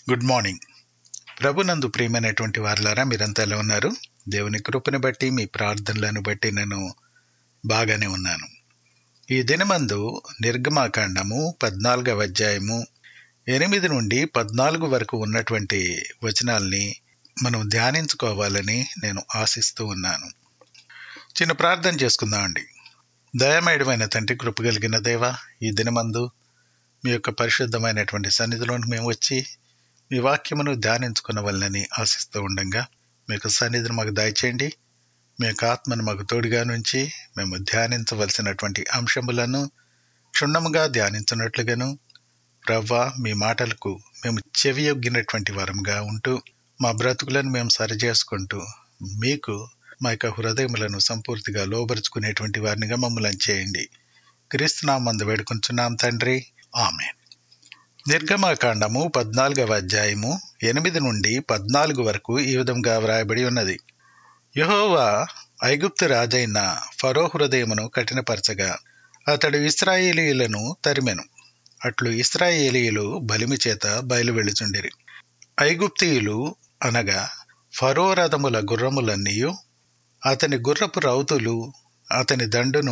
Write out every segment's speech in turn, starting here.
good morning ప్రభునందు ప్రియమైనటువంటి వారులారా మీరంతా ఎలా ఉన్నారు దేవుని కృపను బట్టి మీ ప్రార్థనలను బట్టి నేను బాగానే ఉన్నాను ఈ దినమందు నిర్గమాకాండము పద్నాలుగవ అధ్యాయము ఎనిమిది నుండి పద్నాలుగు వరకు ఉన్నటువంటి వచనాల్ని మనం ధ్యానించుకోవాలని నేను ఆశిస్తూ ఉన్నాను చిన్న ప్రార్థన చేసుకుందామండి దయమేయడమైన తండ్రి కృప కలిగిన దేవ ఈ దినమందు మీ యొక్క పరిశుద్ధమైనటువంటి సన్నిధిలోకి మేము వచ్చి మీ వాక్యమును ధ్యానించుకున్న వలనని ఆశిస్తూ ఉండగా మీకు సన్నిధిని మాకు దయచేయండి మీ యొక్క ఆత్మను మాకు తోడుగా నుంచి మేము ధ్యానించవలసినటువంటి అంశములను క్షుణ్ణముగా ధ్యానించినట్లుగాను ప్రవ్వా మీ మాటలకు మేము చెవియొగ్గినటువంటి వరముగా ఉంటూ మా బ్రతుకులను మేము సరిచేసుకుంటూ మీకు మా యొక్క హృదయములను సంపూర్తిగా లోబరుచుకునేటువంటి వారినిగా మమ్మల్ని చేయండి క్రీస్తునామందు వేడుకుంటున్నాం తండ్రి ఆమె నిర్గమాకాండము పద్నాలుగవ అధ్యాయము ఎనిమిది నుండి పద్నాలుగు వరకు ఈ విధంగా వ్రాయబడి ఉన్నది యహోవా ఐగుప్తు రాజైన ఫరో హృదయమును కఠినపరచగా అతడు ఇస్రాయేలీయులను తరిమెను అట్లు ఇస్రాయేలీయులు బలిమి చేత బయలు వెళుచుండిరి ఐగుప్తీయులు అనగా ఫరో రథముల గుర్రములన్నీయు అతని గుర్రపు రౌతులు అతని దండును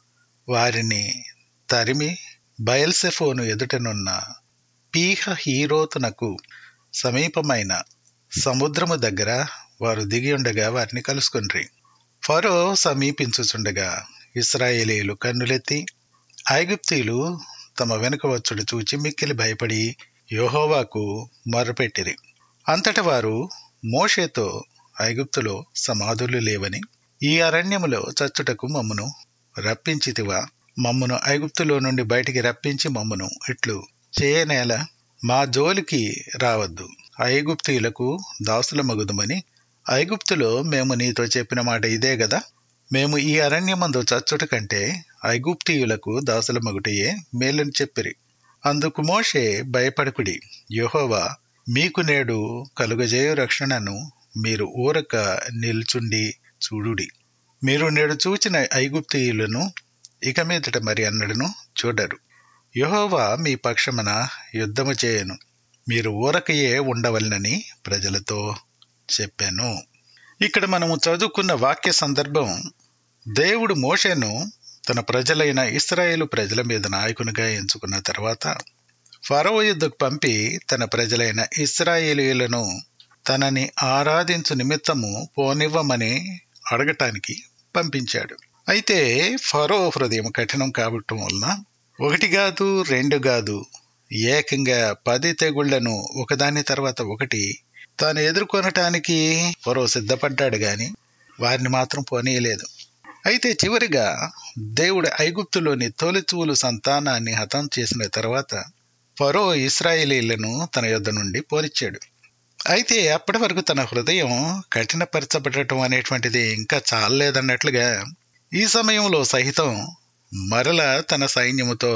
వారిని తరిమి బయల్సెఫోను ఎదుటనున్న పీహ హీరోతునకు సమీపమైన సముద్రము దగ్గర వారు దిగి ఉండగా వారిని కలుసుకుండ్రి ఫరో సమీపించుచుండగా ఇస్రాయేలీలు కన్నులెత్తి ఐగుప్తీయులు తమ వెనుక వచ్చుడు చూచి మిక్కిలి భయపడి యోహోవాకు మొరపెట్టిరి అంతట వారు మోషేతో ఐగుప్తులో సమాధులు లేవని ఈ అరణ్యములో చచ్చుటకు మమ్మను రప్పించితివా మమ్మను ఐగుప్తులో నుండి బయటికి రప్పించి మమ్మను ఇట్లు చేయనేల మా జోలికి రావద్దు ఐగుప్తీయులకు దాసుల మగుదమని ఐగుప్తులో మేము నీతో చెప్పిన మాట ఇదే గదా మేము ఈ అరణ్యమందు చచ్చుట కంటే ఐగుప్తీయులకు దాసుల మగుటయే మేలని చెప్పిరి అందుకు మోషే భయపడకుడి యెహోవా మీకు నేడు కలుగజేయు రక్షణను మీరు ఊరక నిల్చుండి చూడుడి మీరు నేడు చూచిన ఐగుప్తీయులను ఇక మీదట మరి అన్నడును చూడరు యహోవా మీ పక్షమున యుద్ధము చేయను మీరు ఊరకయే ఉండవలనని ప్రజలతో చెప్పాను ఇక్కడ మనము చదువుకున్న వాక్య సందర్భం దేవుడు మోషేను తన ప్రజలైన ఇస్రాయేలు ప్రజల మీద నాయకునిగా ఎంచుకున్న తర్వాత ఫరో యుద్ధకు పంపి తన ప్రజలైన ఇస్రాయేలీలను తనని ఆరాధించు నిమిత్తము పోనివ్వమని అడగటానికి పంపించాడు అయితే ఫరో హృదయం కఠినం కావటం వలన ఒకటి కాదు రెండు కాదు ఏకంగా పది తెగుళ్లను ఒకదాని తర్వాత ఒకటి తాను ఎదుర్కొనటానికి ఫరో సిద్ధపడ్డాడు గాని వారిని మాత్రం పోనీయలేదు అయితే చివరిగా దేవుడు ఐగుప్తులోని తొలిచూలు సంతానాన్ని హతం చేసిన తర్వాత ఫరో ఇస్రాయేలీలను తన యొద్ద నుండి పోనిచ్చాడు అయితే అప్పటి వరకు తన హృదయం కఠినపరచబడటం అనేటువంటిది ఇంకా చాలలేదన్నట్లుగా ఈ సమయంలో సహితం మరల తన సైన్యముతో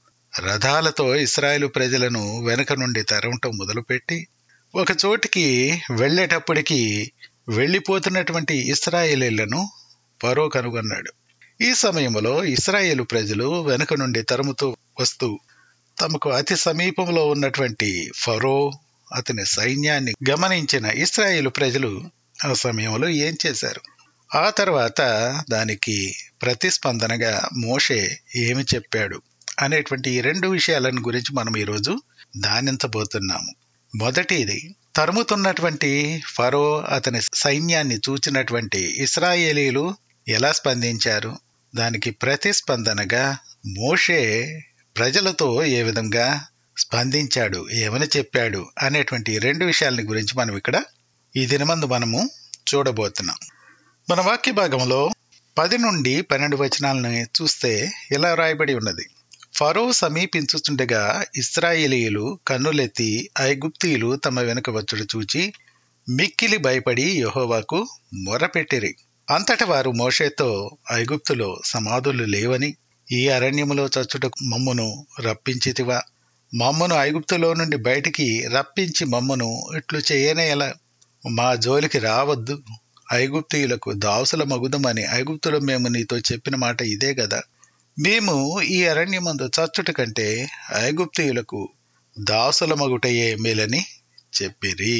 రథాలతో ఇస్రాయేలు ప్రజలను వెనుక నుండి తరవటం మొదలుపెట్టి ఒక చోటికి వెళ్ళేటప్పటికి వెళ్ళిపోతున్నటువంటి ఇస్రాయేలీలను ఫరో కనుగొన్నాడు ఈ సమయంలో ఇస్రాయేలు ప్రజలు వెనుక నుండి తరుముతూ వస్తూ తమకు అతి సమీపంలో ఉన్నటువంటి ఫరో అతని సైన్యాన్ని గమనించిన ఇస్రాయేలు ప్రజలు ఆ సమయంలో ఏం చేశారు ఆ తర్వాత దానికి ప్రతిస్పందనగా మోషే ఏమి చెప్పాడు అనేటువంటి ఈ రెండు విషయాలను గురించి మనం ఈరోజు ధ్యానించబోతున్నాము మొదటిది తరుముతున్నటువంటి ఫరో అతని సైన్యాన్ని చూచినటువంటి ఇస్రాయేలీలు ఎలా స్పందించారు దానికి ప్రతిస్పందనగా మోషే ప్రజలతో ఏ విధంగా స్పందించాడు ఏమని చెప్పాడు అనేటువంటి రెండు విషయాలని గురించి మనం ఇక్కడ ఈ దినమందు మనము చూడబోతున్నాం మన వాక్య భాగంలో పది నుండి పన్నెండు వచనాలను చూస్తే ఇలా రాయబడి ఉన్నది ఫరో సమీపించుచుండగా ఇస్రాయేలీయులు కన్నులెత్తి ఐగుప్తీయులు తమ వెనుక వచ్చుడు చూచి మిక్కిలి భయపడి యహోవాకు మొరపెట్టిరి అంతట వారు మోషేతో ఐగుప్తులో సమాధులు లేవని ఈ అరణ్యములో చచ్చుటకు మమ్మును రప్పించితివా మమ్మను ఐగుప్తులో నుండి బయటికి రప్పించి మమ్మను ఇట్లు చేయనేలా మా జోలికి రావద్దు ఐగుప్తీయులకు దాసుల మగుదమని ఐగుప్తులో మేము నీతో చెప్పిన మాట ఇదే కదా మేము ఈ అరణ్యమందు చచ్చుట కంటే ఐగుప్తీయులకు దాసుల మగుటయే మేలని చెప్పిరి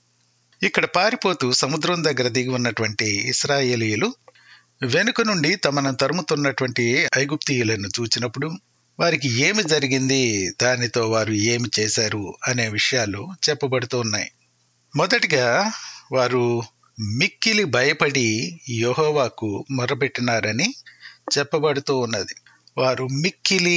ఇక్కడ పారిపోతూ సముద్రం దగ్గర దిగి ఉన్నటువంటి ఇస్రాయేలీయులు వెనుక నుండి తమను తరుముతున్నటువంటి ఐగుప్తీయులను చూచినప్పుడు వారికి ఏమి జరిగింది దానితో వారు ఏమి చేశారు అనే విషయాలు చెప్పబడుతూ ఉన్నాయి మొదటిగా వారు మిక్కిలి భయపడి యెహోవాకు మొరపెట్టినారని చెప్పబడుతూ ఉన్నది వారు మిక్కిలి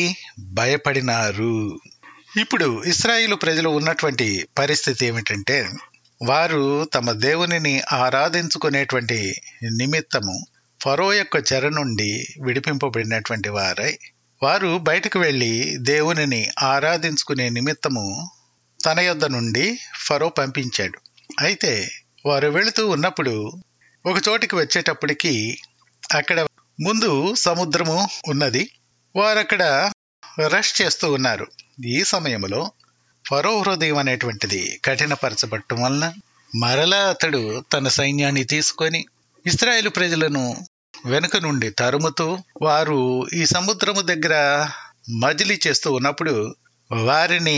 భయపడినారు ఇప్పుడు ఇస్రాయిలు ప్రజలు ఉన్నటువంటి పరిస్థితి ఏమిటంటే వారు తమ దేవునిని ఆరాధించుకునేటువంటి నిమిత్తము ఫరో యొక్క చెర నుండి విడిపింపబడినటువంటి వారై వారు బయటకు వెళ్ళి దేవునిని ఆరాధించుకునే నిమిత్తము తన యొద్ద నుండి ఫరో పంపించాడు అయితే వారు వెళుతూ ఉన్నప్పుడు ఒక చోటికి వచ్చేటప్పటికి అక్కడ ముందు సముద్రము ఉన్నది వారు అక్కడ రష్ చేస్తూ ఉన్నారు ఈ సమయంలో ఫరో హృదయం అనేటువంటిది కఠినపరచబట్టం వలన మరలా అతడు తన సైన్యాన్ని తీసుకొని ఇస్రాయేల్ ప్రజలను వెనుక నుండి తరుముతూ వారు ఈ సముద్రము దగ్గర మజిలీ చేస్తూ ఉన్నప్పుడు వారిని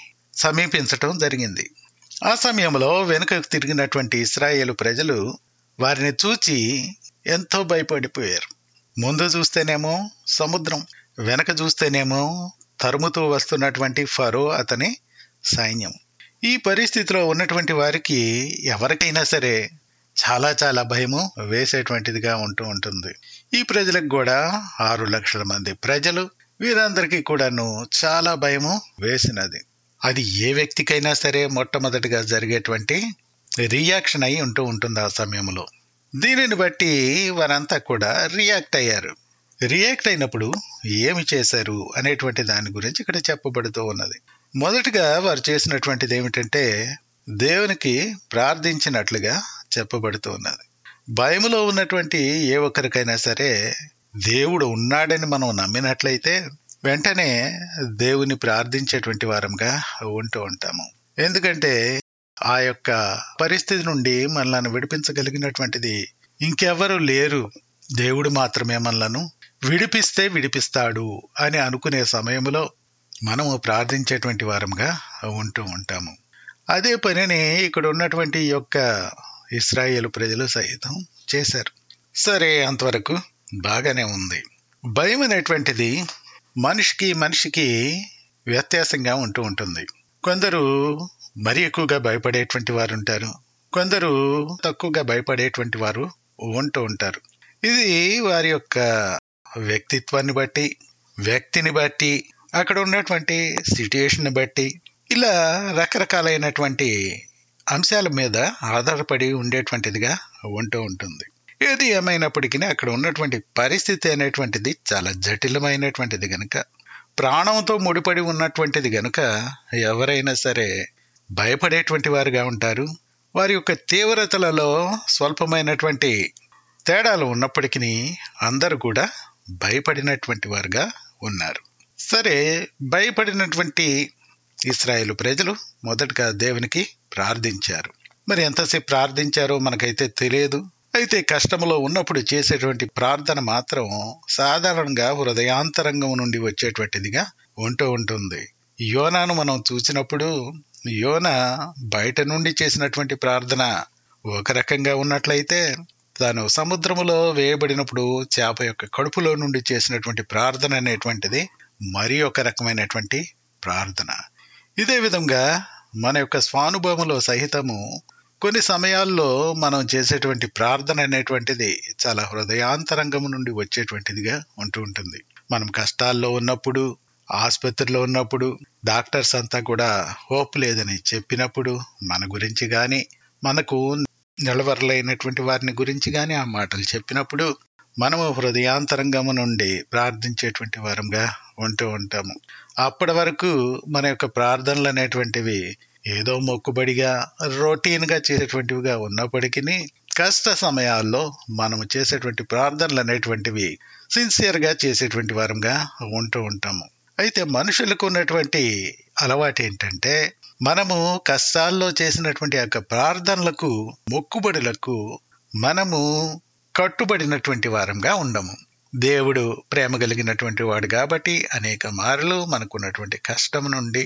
సమీపించటం జరిగింది ఆ సమయంలో వెనుకకు తిరిగినటువంటి ఇస్రాయేలు ప్రజలు వారిని చూచి ఎంతో భయపడిపోయారు ముందు చూస్తేనేమో సముద్రం వెనక చూస్తేనేమో తరుముతూ వస్తున్నటువంటి ఫరో అతని సైన్యం ఈ పరిస్థితిలో ఉన్నటువంటి వారికి ఎవరికైనా సరే చాలా చాలా భయము వేసేటువంటిదిగా ఉంటూ ఉంటుంది ఈ ప్రజలకు కూడా ఆరు లక్షల మంది ప్రజలు వీరందరికీ కూడాను చాలా భయము వేసినది అది ఏ వ్యక్తికైనా సరే మొట్టమొదటిగా జరిగేటువంటి రియాక్షన్ అయి ఉంటూ ఉంటుంది ఆ సమయంలో దీనిని బట్టి వారంతా కూడా రియాక్ట్ అయ్యారు రియాక్ట్ అయినప్పుడు ఏమి చేశారు అనేటువంటి దాని గురించి ఇక్కడ చెప్పబడుతూ ఉన్నది మొదటగా వారు చేసినటువంటిది ఏమిటంటే దేవునికి ప్రార్థించినట్లుగా చెప్పబడుతూ ఉన్నది భయములో ఉన్నటువంటి ఏ ఒక్కరికైనా సరే దేవుడు ఉన్నాడని మనం నమ్మినట్లయితే వెంటనే దేవుని ప్రార్థించేటువంటి వారంగా ఉంటూ ఉంటాము ఎందుకంటే ఆ యొక్క పరిస్థితి నుండి మనల్ని విడిపించగలిగినటువంటిది ఇంకెవరు లేరు దేవుడు మాత్రమే మనలను విడిపిస్తే విడిపిస్తాడు అని అనుకునే సమయంలో మనము ప్రార్థించేటువంటి వారంగా ఉంటూ ఉంటాము అదే పనిని ఇక్కడ ఉన్నటువంటి ఈ యొక్క ఇస్రాయేల్ ప్రజలు సైతం చేశారు సరే అంతవరకు బాగానే ఉంది భయం అనేటువంటిది మనిషికి మనిషికి వ్యత్యాసంగా ఉంటూ ఉంటుంది కొందరు మరి ఎక్కువగా భయపడేటువంటి వారు ఉంటారు కొందరు తక్కువగా భయపడేటువంటి వారు ఉంటూ ఉంటారు ఇది వారి యొక్క వ్యక్తిత్వాన్ని బట్టి వ్యక్తిని బట్టి అక్కడ ఉన్నటువంటి సిట్యుయేషన్ బట్టి ఇలా రకరకాలైనటువంటి అంశాల మీద ఆధారపడి ఉండేటువంటిదిగా ఉంటూ ఉంటుంది ఏది ఏమైనప్పటికీ అక్కడ ఉన్నటువంటి పరిస్థితి అనేటువంటిది చాలా జటిలమైనటువంటిది గనుక ప్రాణంతో ముడిపడి ఉన్నటువంటిది గనుక ఎవరైనా సరే భయపడేటువంటి వారుగా ఉంటారు వారి యొక్క తీవ్రతలలో స్వల్పమైనటువంటి తేడాలు ఉన్నప్పటికీ అందరూ కూడా భయపడినటువంటి వారుగా ఉన్నారు సరే భయపడినటువంటి ఇస్రాయేల్ ప్రజలు మొదటగా దేవునికి ప్రార్థించారు మరి ఎంతసేపు ప్రార్థించారో మనకైతే తెలియదు అయితే కష్టంలో ఉన్నప్పుడు చేసేటువంటి ప్రార్థన మాత్రం సాధారణంగా హృదయాంతరంగం నుండి వచ్చేటువంటిదిగా ఉంటూ ఉంటుంది యోనాను మనం చూసినప్పుడు యోన బయట నుండి చేసినటువంటి ప్రార్థన ఒక రకంగా ఉన్నట్లయితే తాను సముద్రములో వేయబడినప్పుడు చేప యొక్క కడుపులో నుండి చేసినటువంటి ప్రార్థన అనేటువంటిది మరి ఒక రకమైనటువంటి ప్రార్థన ఇదే విధంగా మన యొక్క స్వానుభవములో సహితము కొన్ని సమయాల్లో మనం చేసేటువంటి ప్రార్థన అనేటువంటిది చాలా హృదయాంతరంగం నుండి వచ్చేటువంటిదిగా ఉంటూ ఉంటుంది మనం కష్టాల్లో ఉన్నప్పుడు ఆసుపత్రిలో ఉన్నప్పుడు డాక్టర్స్ అంతా కూడా హోప్ లేదని చెప్పినప్పుడు మన గురించి కానీ మనకు నిలవరలైనటువంటి వారిని గురించి కానీ ఆ మాటలు చెప్పినప్పుడు మనము హృదయాంతరంగము నుండి ప్రార్థించేటువంటి వారంగా ఉంటూ ఉంటాము అప్పటి వరకు మన యొక్క ప్రార్థనలు అనేటువంటివి ఏదో మొక్కుబడిగా రొటీన్గా చేసేటువంటివిగా ఉన్నప్పటికీ కష్ట సమయాల్లో మనము చేసేటువంటి ప్రార్థనలు అనేటువంటివి సిన్సియర్గా చేసేటువంటి వారంగా ఉంటూ ఉంటాము అయితే మనుషులకు ఉన్నటువంటి అలవాటు ఏంటంటే మనము కష్టాల్లో చేసినటువంటి యొక్క ప్రార్థనలకు మొక్కుబడులకు మనము కట్టుబడినటువంటి వారంగా ఉండము దేవుడు ప్రేమ కలిగినటువంటి వాడు కాబట్టి అనేక మార్లు మనకున్నటువంటి కష్టం నుండి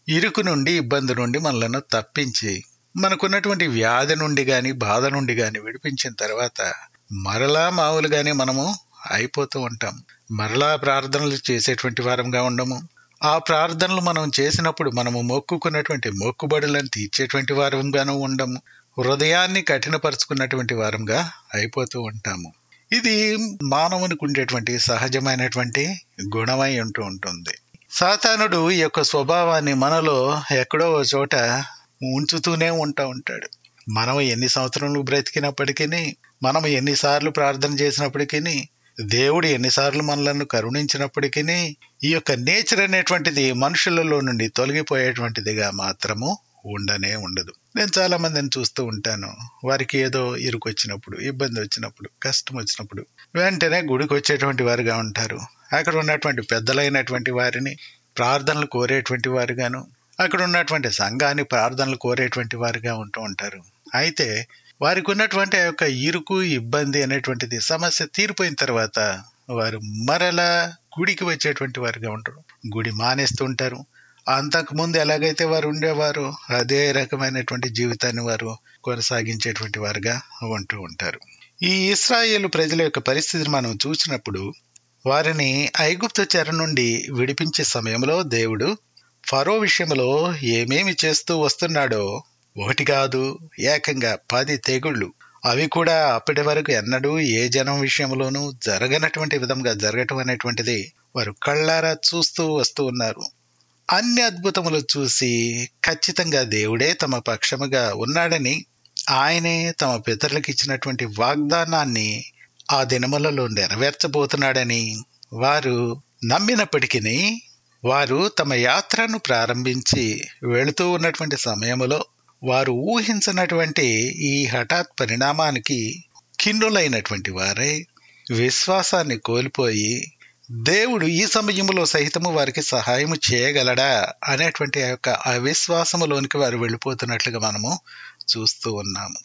ఇరుకు నుండి ఇబ్బంది నుండి మనలను తప్పించి మనకున్నటువంటి వ్యాధి నుండి గాని బాధ నుండి గాని విడిపించిన తర్వాత మరలా మామూలుగానే మనము అయిపోతూ ఉంటాం మరలా ప్రార్థనలు చేసేటువంటి వారంగా ఉండము ఆ ప్రార్థనలు మనం చేసినప్పుడు మనము మొక్కుకున్నటువంటి మొక్కుబడులను తీర్చేటువంటి వారంగాను ఉండము హృదయాన్ని కఠినపరుచుకున్నటువంటి వారంగా అయిపోతూ ఉంటాము ఇది మానవునికి ఉండేటువంటి సహజమైనటువంటి గుణమై ఉంటూ ఉంటుంది సాతానుడు ఈ యొక్క స్వభావాన్ని మనలో ఎక్కడో ఓ చోట ఉంచుతూనే ఉంటా ఉంటాడు మనం ఎన్ని సంవత్సరాలు బ్రతికినప్పటికీ మనం ఎన్నిసార్లు ప్రార్థన చేసినప్పటికీ దేవుడు ఎన్నిసార్లు మనలను కరుణించినప్పటికీ ఈ యొక్క నేచర్ అనేటువంటిది మనుషులలో నుండి తొలగిపోయేటువంటిదిగా మాత్రము ఉండనే ఉండదు నేను చాలా మందిని చూస్తూ ఉంటాను వారికి ఏదో ఇరుకు వచ్చినప్పుడు ఇబ్బంది వచ్చినప్పుడు కష్టం వచ్చినప్పుడు వెంటనే గుడికి వచ్చేటువంటి వారుగా ఉంటారు అక్కడ ఉన్నటువంటి పెద్దలైనటువంటి వారిని ప్రార్థనలు కోరేటువంటి వారుగాను అక్కడ ఉన్నటువంటి సంఘాన్ని ప్రార్థనలు కోరేటువంటి వారుగా ఉంటూ ఉంటారు అయితే వారికి ఉన్నటువంటి ఆ యొక్క ఇరుకు ఇబ్బంది అనేటువంటిది సమస్య తీరిపోయిన తర్వాత వారు మరలా గుడికి వచ్చేటువంటి వారుగా ఉంటారు గుడి మానేస్తుంటారు అంతకు ముందు ఎలాగైతే వారు ఉండేవారు అదే రకమైనటువంటి జీవితాన్ని వారు కొనసాగించేటువంటి వారుగా ఉంటూ ఉంటారు ఈ ఇస్రాయేల్ ప్రజల యొక్క పరిస్థితిని మనం చూసినప్పుడు వారిని ఐగుప్తు చెర నుండి విడిపించే సమయంలో దేవుడు ఫరో విషయంలో ఏమేమి చేస్తూ వస్తున్నాడో ఒకటి కాదు ఏకంగా పది తెగుళ్ళు అవి కూడా అప్పటి వరకు ఎన్నడూ ఏ జనం విషయంలోనూ జరగనటువంటి విధంగా జరగటం అనేటువంటిది వారు కళ్ళారా చూస్తూ వస్తూ ఉన్నారు అన్ని అద్భుతములు చూసి ఖచ్చితంగా దేవుడే తమ పక్షముగా ఉన్నాడని ఆయనే తమ పితరులకు ఇచ్చినటువంటి వాగ్దానాన్ని ఆ దినములలో నెరవేర్చబోతున్నాడని వారు నమ్మినప్పటికీ వారు తమ యాత్రను ప్రారంభించి వెళుతూ ఉన్నటువంటి సమయంలో వారు ఊహించినటువంటి ఈ హఠాత్ పరిణామానికి కిన్నులైనటువంటి వారే విశ్వాసాన్ని కోల్పోయి దేవుడు ఈ సమయంలో సహితము వారికి సహాయం చేయగలడా అనేటువంటి ఆ యొక్క అవిశ్వాసములోనికి వారు వెళ్ళిపోతున్నట్లుగా మనము చూస్తూ ఉన్నాము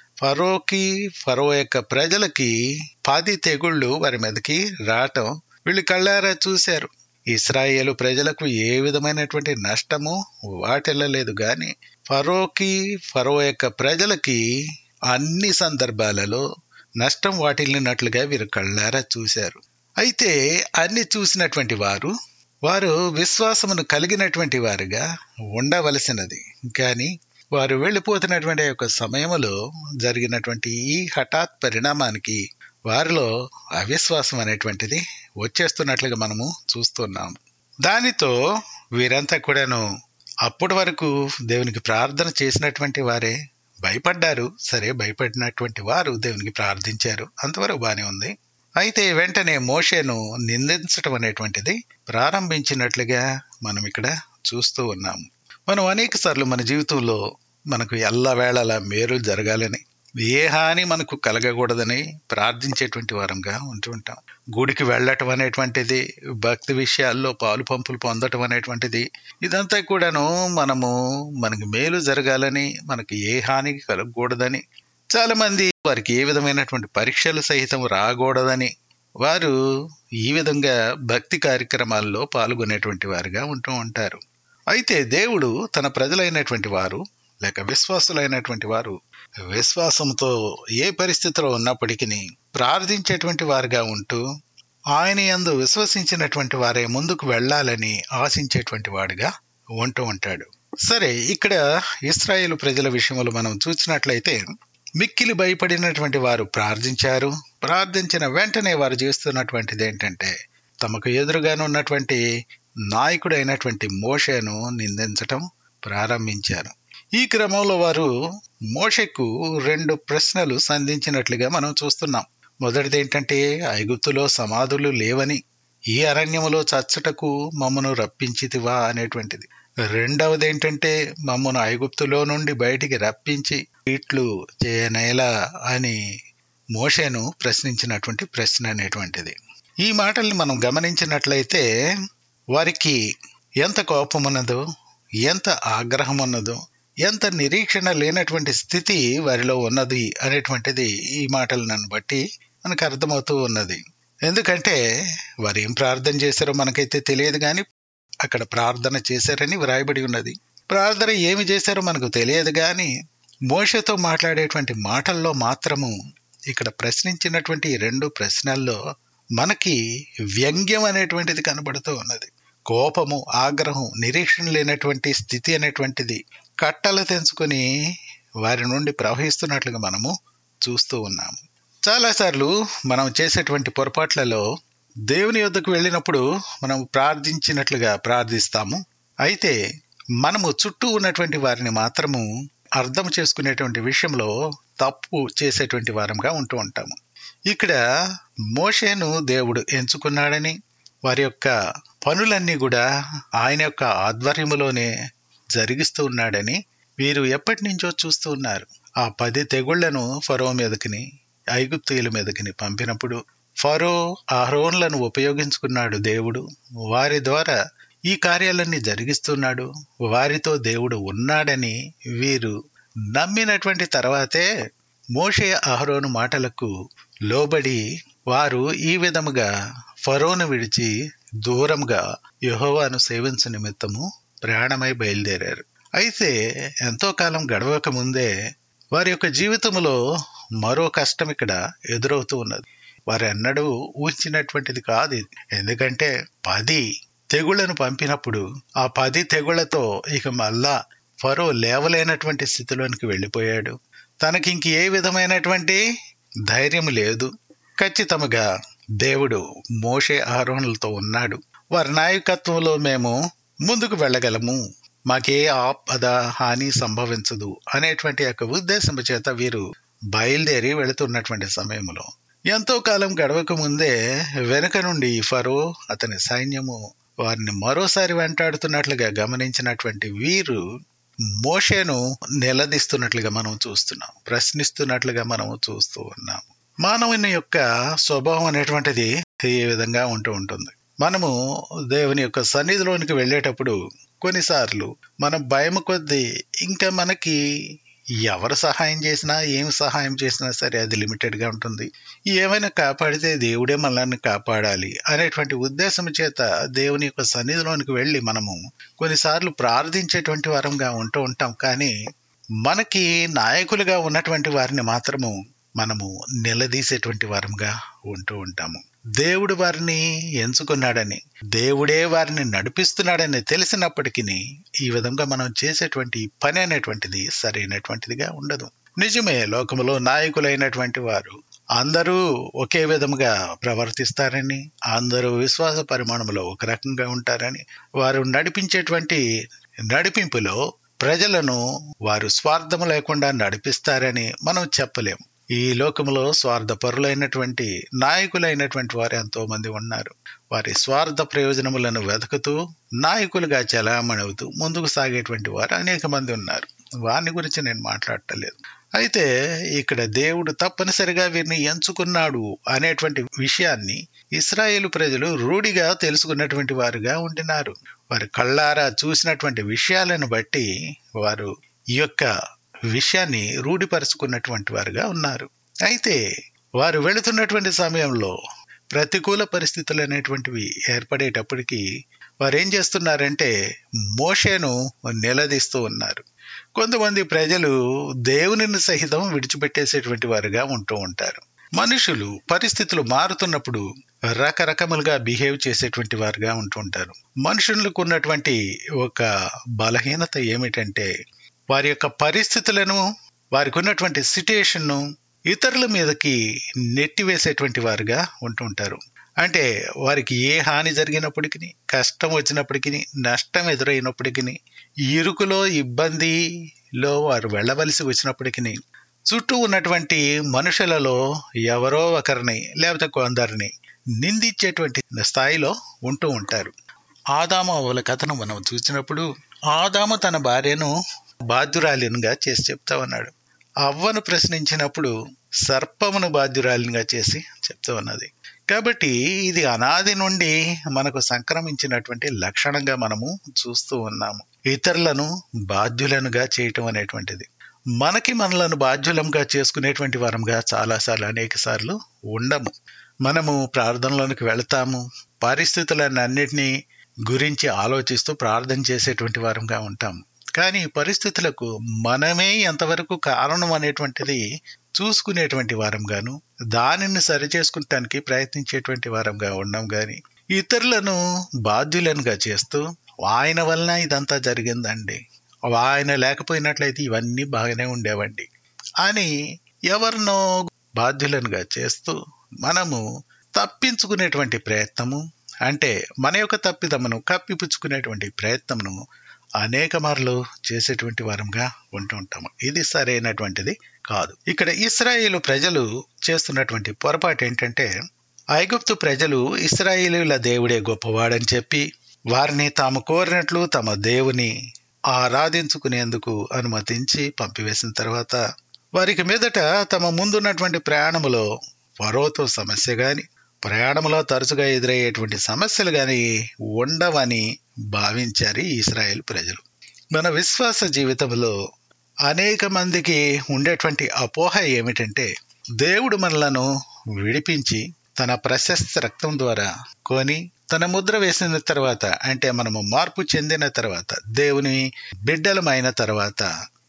ఫరోకి ఫరో యొక్క ప్రజలకి పది తెగుళ్ళు వారి మీదకి రావటం వీళ్ళు కళ్ళారా చూశారు ఇస్రాయేలు ప్రజలకు ఏ విధమైనటువంటి నష్టము వాటిల్లలేదు గాని ఫరోకి ఫరో యొక్క ప్రజలకి అన్ని సందర్భాలలో నష్టం వాటిల్లినట్లుగా వీరు కళ్ళారా చూశారు అయితే అన్ని చూసినటువంటి వారు వారు విశ్వాసమును కలిగినటువంటి వారుగా ఉండవలసినది కానీ వారు వెళ్ళిపోతున్నటువంటి యొక్క సమయంలో జరిగినటువంటి ఈ హఠాత్ పరిణామానికి వారిలో అవిశ్వాసం అనేటువంటిది వచ్చేస్తున్నట్లుగా మనము చూస్తున్నాము దానితో వీరంతా కూడాను అప్పటి వరకు దేవునికి ప్రార్థన చేసినటువంటి వారే భయపడ్డారు సరే భయపడినటువంటి వారు దేవునికి ప్రార్థించారు అంతవరకు బానే ఉంది అయితే వెంటనే మోషేను నిందించటం అనేటువంటిది ప్రారంభించినట్లుగా మనం ఇక్కడ చూస్తూ ఉన్నాము మనం అనేక సార్లు మన జీవితంలో మనకు ఎల్లవేళలా మేలు జరగాలని ఏ హాని మనకు కలగకూడదని ప్రార్థించేటువంటి వారంగా ఉంటూ ఉంటాం గుడికి వెళ్ళటం అనేటువంటిది భక్తి విషయాల్లో పాలు పంపులు పొందటం అనేటువంటిది ఇదంతా కూడాను మనము మనకి మేలు జరగాలని మనకి ఏ హాని కలగకూడదని చాలా మంది వారికి ఏ విధమైనటువంటి పరీక్షలు సహితం రాకూడదని వారు ఈ విధంగా భక్తి కార్యక్రమాల్లో పాల్గొనేటువంటి వారుగా ఉంటూ ఉంటారు అయితే దేవుడు తన ప్రజలైనటువంటి వారు లేక విశ్వాసులైనటువంటి వారు విశ్వాసంతో ఏ పరిస్థితిలో ఉన్నప్పటికీ ప్రార్థించేటువంటి వారుగా ఉంటూ ఆయన యందు విశ్వసించినటువంటి వారే ముందుకు వెళ్ళాలని ఆశించేటువంటి వాడుగా ఉంటూ ఉంటాడు సరే ఇక్కడ ఇస్రాయేల్ ప్రజల విషయంలో మనం చూసినట్లయితే మిక్కిలి భయపడినటువంటి వారు ప్రార్థించారు ప్రార్థించిన వెంటనే వారు చేస్తున్నటువంటిది ఏంటంటే తమకు ఎదురుగానే ఉన్నటువంటి నాయకుడు అయినటువంటి మోషను నిందించటం ప్రారంభించారు ఈ క్రమంలో వారు మోషకు రెండు ప్రశ్నలు సంధించినట్లుగా మనం చూస్తున్నాం మొదటిది ఏంటంటే ఐగుప్తులో సమాధులు లేవని ఈ అరణ్యములో చచ్చటకు మమ్మను రప్పించితివా అనేటువంటిది రెండవది ఏంటంటే మమ్మను ఐగుప్తులో నుండి బయటికి రప్పించి ఇట్లు చేయనేలా అని మోషేను ప్రశ్నించినటువంటి ప్రశ్న అనేటువంటిది ఈ మాటల్ని మనం గమనించినట్లయితే వారికి ఎంత కోపం ఉన్నదో ఎంత ఆగ్రహం ఉన్నదో ఎంత నిరీక్షణ లేనటువంటి స్థితి వారిలో ఉన్నది అనేటువంటిది ఈ మాటలను బట్టి మనకు అర్థమవుతూ ఉన్నది ఎందుకంటే వారు ఏం ప్రార్థన చేశారో మనకైతే తెలియదు కానీ అక్కడ ప్రార్థన చేశారని వ్రాయబడి ఉన్నది ప్రార్థన ఏమి చేశారో మనకు తెలియదు కానీ మోషతో మాట్లాడేటువంటి మాటల్లో మాత్రము ఇక్కడ ప్రశ్నించినటువంటి ఈ రెండు ప్రశ్నల్లో మనకి వ్యంగ్యం అనేటువంటిది కనబడుతూ ఉన్నది కోపము ఆగ్రహం నిరీక్షణ లేనటువంటి స్థితి అనేటువంటిది కట్టలు తెంచుకొని వారి నుండి ప్రవహిస్తున్నట్లుగా మనము చూస్తూ ఉన్నాము చాలాసార్లు మనం చేసేటువంటి పొరపాట్లలో దేవుని యొద్దకు వెళ్ళినప్పుడు మనం ప్రార్థించినట్లుగా ప్రార్థిస్తాము అయితే మనము చుట్టూ ఉన్నటువంటి వారిని మాత్రము అర్థం చేసుకునేటువంటి విషయంలో తప్పు చేసేటువంటి వారంగా ఉంటూ ఉంటాము ఇక్కడ మోషేను దేవుడు ఎంచుకున్నాడని వారి యొక్క పనులన్నీ కూడా ఆయన యొక్క ఆధ్వర్యములోనే జరిగిస్తూ ఉన్నాడని వీరు ఎప్పటి నుంచో చూస్తూ ఉన్నారు ఆ పది తెగుళ్లను ఫరో మీదకిని ఐగుప్తీయుల మీదకిని పంపినప్పుడు ఫరో ఆహ్రోన్లను ఉపయోగించుకున్నాడు దేవుడు వారి ద్వారా ఈ కార్యాలన్నీ జరిగిస్తున్నాడు వారితో దేవుడు ఉన్నాడని వీరు నమ్మినటువంటి తర్వాతే మోషే అహరోను మాటలకు లోబడి వారు ఈ విధముగా ఫరోను విడిచి దూరంగా యహోవాను సేవించ నిమిత్తము ప్రయాణమై బయలుదేరారు అయితే ఎంతో కాలం గడవక ముందే వారి యొక్క జీవితంలో మరో కష్టం ఇక్కడ ఎదురవుతూ ఉన్నది వారు ఎన్నడూ ఊహించినటువంటిది కాదు ఇది ఎందుకంటే పది తెగుళ్లను పంపినప్పుడు ఆ పది తెగుళ్లతో ఇక మళ్ళా ఫరో లేవలేనటువంటి స్థితిలోనికి వెళ్ళిపోయాడు తనకి ఇంక ఏ విధమైనటువంటి ధైర్యం లేదు ఖచ్చితంగా దేవుడు మోషే ఆరోహణలతో ఉన్నాడు వారి నాయకత్వంలో మేము ముందుకు వెళ్ళగలము మాకే ఆపద హాని సంభవించదు అనేటువంటి యొక్క ఉద్దేశం చేత వీరు బయలుదేరి వెళుతున్నటువంటి సమయంలో ఎంతో కాలం గడవక ముందే వెనుక నుండి ఫరో అతని సైన్యము వారిని మరోసారి వెంటాడుతున్నట్లుగా గమనించినటువంటి వీరు మోషేను నిలదీస్తున్నట్లుగా మనం చూస్తున్నాం ప్రశ్నిస్తున్నట్లుగా మనం చూస్తూ ఉన్నాం మానవుని యొక్క స్వభావం అనేటువంటిది ఈ విధంగా ఉంటూ ఉంటుంది మనము దేవుని యొక్క సన్నిధిలోనికి వెళ్ళేటప్పుడు కొన్నిసార్లు మనం భయం కొద్దీ ఇంకా మనకి ఎవరు సహాయం చేసినా ఏం సహాయం చేసినా సరే అది లిమిటెడ్గా ఉంటుంది ఏమైనా కాపాడితే దేవుడే మనల్ని కాపాడాలి అనేటువంటి ఉద్దేశం చేత దేవుని యొక్క సన్నిధిలోనికి వెళ్ళి మనము కొన్నిసార్లు ప్రార్థించేటువంటి వారంగా ఉంటూ ఉంటాం కానీ మనకి నాయకులుగా ఉన్నటువంటి వారిని మాత్రము మనము నిలదీసేటువంటి వారంగా ఉంటూ ఉంటాము దేవుడు వారిని ఎంచుకున్నాడని దేవుడే వారిని నడిపిస్తున్నాడని తెలిసినప్పటికీ ఈ విధంగా మనం చేసేటువంటి పని అనేటువంటిది సరైనటువంటిదిగా ఉండదు నిజమే లోకములో నాయకులైనటువంటి వారు అందరూ ఒకే విధముగా ప్రవర్తిస్తారని అందరూ విశ్వాస పరిమాణంలో ఒక రకంగా ఉంటారని వారు నడిపించేటువంటి నడిపింపులో ప్రజలను వారు స్వార్థం లేకుండా నడిపిస్తారని మనం చెప్పలేము ఈ లోకంలో స్వార్థపరులైనటువంటి నాయకులైనటువంటి వారు ఎంతో మంది ఉన్నారు వారి స్వార్థ ప్రయోజనములను వెతుకుతూ నాయకులుగా చలామణవుతూ ముందుకు సాగేటువంటి వారు అనేక మంది ఉన్నారు వారిని గురించి నేను మాట్లాడటలేదు అయితే ఇక్కడ దేవుడు తప్పనిసరిగా వీరిని ఎంచుకున్నాడు అనేటువంటి విషయాన్ని ఇస్రాయేల్ ప్రజలు రూఢిగా తెలుసుకున్నటువంటి వారుగా ఉండినారు వారి కళ్ళారా చూసినటువంటి విషయాలను బట్టి వారు ఈ యొక్క విషయాన్ని రూఢిపరుచుకున్నటువంటి వారుగా ఉన్నారు అయితే వారు వెళుతున్నటువంటి సమయంలో ప్రతికూల పరిస్థితులు అనేటువంటివి ఏర్పడేటప్పటికీ వారు ఏం చేస్తున్నారంటే మోషేను నిలదీస్తూ ఉన్నారు కొంతమంది ప్రజలు దేవునిని సహితం విడిచిపెట్టేసేటువంటి వారుగా ఉంటూ ఉంటారు మనుషులు పరిస్థితులు మారుతున్నప్పుడు రకరకములుగా బిహేవ్ చేసేటువంటి వారుగా ఉంటూ ఉంటారు మనుషులకు ఉన్నటువంటి ఒక బలహీనత ఏమిటంటే వారి యొక్క పరిస్థితులను వారికి ఉన్నటువంటి సిట్యుయేషన్ను ఇతరుల మీదకి నెట్టివేసేటువంటి వారుగా ఉంటుంటారు అంటే వారికి ఏ హాని జరిగినప్పటికీ కష్టం వచ్చినప్పటికీ నష్టం ఎదురైనప్పటికీ ఇరుకులో ఇబ్బందిలో వారు వెళ్ళవలసి వచ్చినప్పటికీ చుట్టూ ఉన్నటువంటి మనుషులలో ఎవరో ఒకరిని లేకపోతే కొందరిని నిందించేటువంటి స్థాయిలో ఉంటూ ఉంటారు ఆదాము అవల కథను మనం చూసినప్పుడు ఆదాము తన భార్యను బాధ్యురాలినిగా చేసి చెప్తా ఉన్నాడు అవ్వను ప్రశ్నించినప్పుడు సర్పమును బాధ్యురాలినిగా చేసి చెప్తూ ఉన్నది కాబట్టి ఇది అనాది నుండి మనకు సంక్రమించినటువంటి లక్షణంగా మనము చూస్తూ ఉన్నాము ఇతరులను బాధ్యులనుగా చేయటం అనేటువంటిది మనకి మనలను బాధ్యులంగా చేసుకునేటువంటి వారంగా చాలాసార్లు అనేక సార్లు ఉండము మనము ప్రార్థనలోనికి వెళతాము పరిస్థితులన్నింటినీ గురించి ఆలోచిస్తూ ప్రార్థన చేసేటువంటి వారంగా ఉంటాం కానీ ఈ పరిస్థితులకు మనమే ఎంతవరకు కారణం అనేటువంటిది చూసుకునేటువంటి వారంగాను దానిని సరిచేసుకుంటానికి ప్రయత్నించేటువంటి వారంగా ఉన్నాం గాని ఇతరులను బాధ్యులనుగా చేస్తూ ఆయన వలన ఇదంతా జరిగిందండి ఆయన లేకపోయినట్లయితే ఇవన్నీ బాగానే ఉండేవండి అని ఎవరినో బాధ్యులనుగా చేస్తూ మనము తప్పించుకునేటువంటి ప్రయత్నము అంటే మన యొక్క తప్పిదమును కప్పిపుచ్చుకునేటువంటి ప్రయత్నమును అనేక మార్లు చేసేటువంటి వారంగా ఉంటూ ఉంటాము ఇది సరైనటువంటిది కాదు ఇక్కడ ఇస్రాయేలు ప్రజలు చేస్తున్నటువంటి పొరపాటు ఏంటంటే ఐగుప్తు ప్రజలు ఇస్రాయేలీల దేవుడే గొప్పవాడని చెప్పి వారిని తాము కోరినట్లు తమ దేవుని ఆరాధించుకునేందుకు అనుమతించి పంపివేసిన తర్వాత వారికి మీదట తమ ముందున్నటువంటి ప్రయాణములో ఫరోతో సమస్య గాని ప్రయాణంలో తరచుగా ఎదురయ్యేటువంటి సమస్యలు గాని ఉండవని భావించారు ఈ ఇస్రాయేల్ ప్రజలు మన విశ్వాస జీవితంలో అనేక మందికి ఉండేటువంటి అపోహ ఏమిటంటే దేవుడు మనలను విడిపించి తన ప్రశస్త రక్తం ద్వారా కొని తన ముద్ర వేసిన తర్వాత అంటే మనము మార్పు చెందిన తర్వాత దేవుని బిడ్డలమైన తర్వాత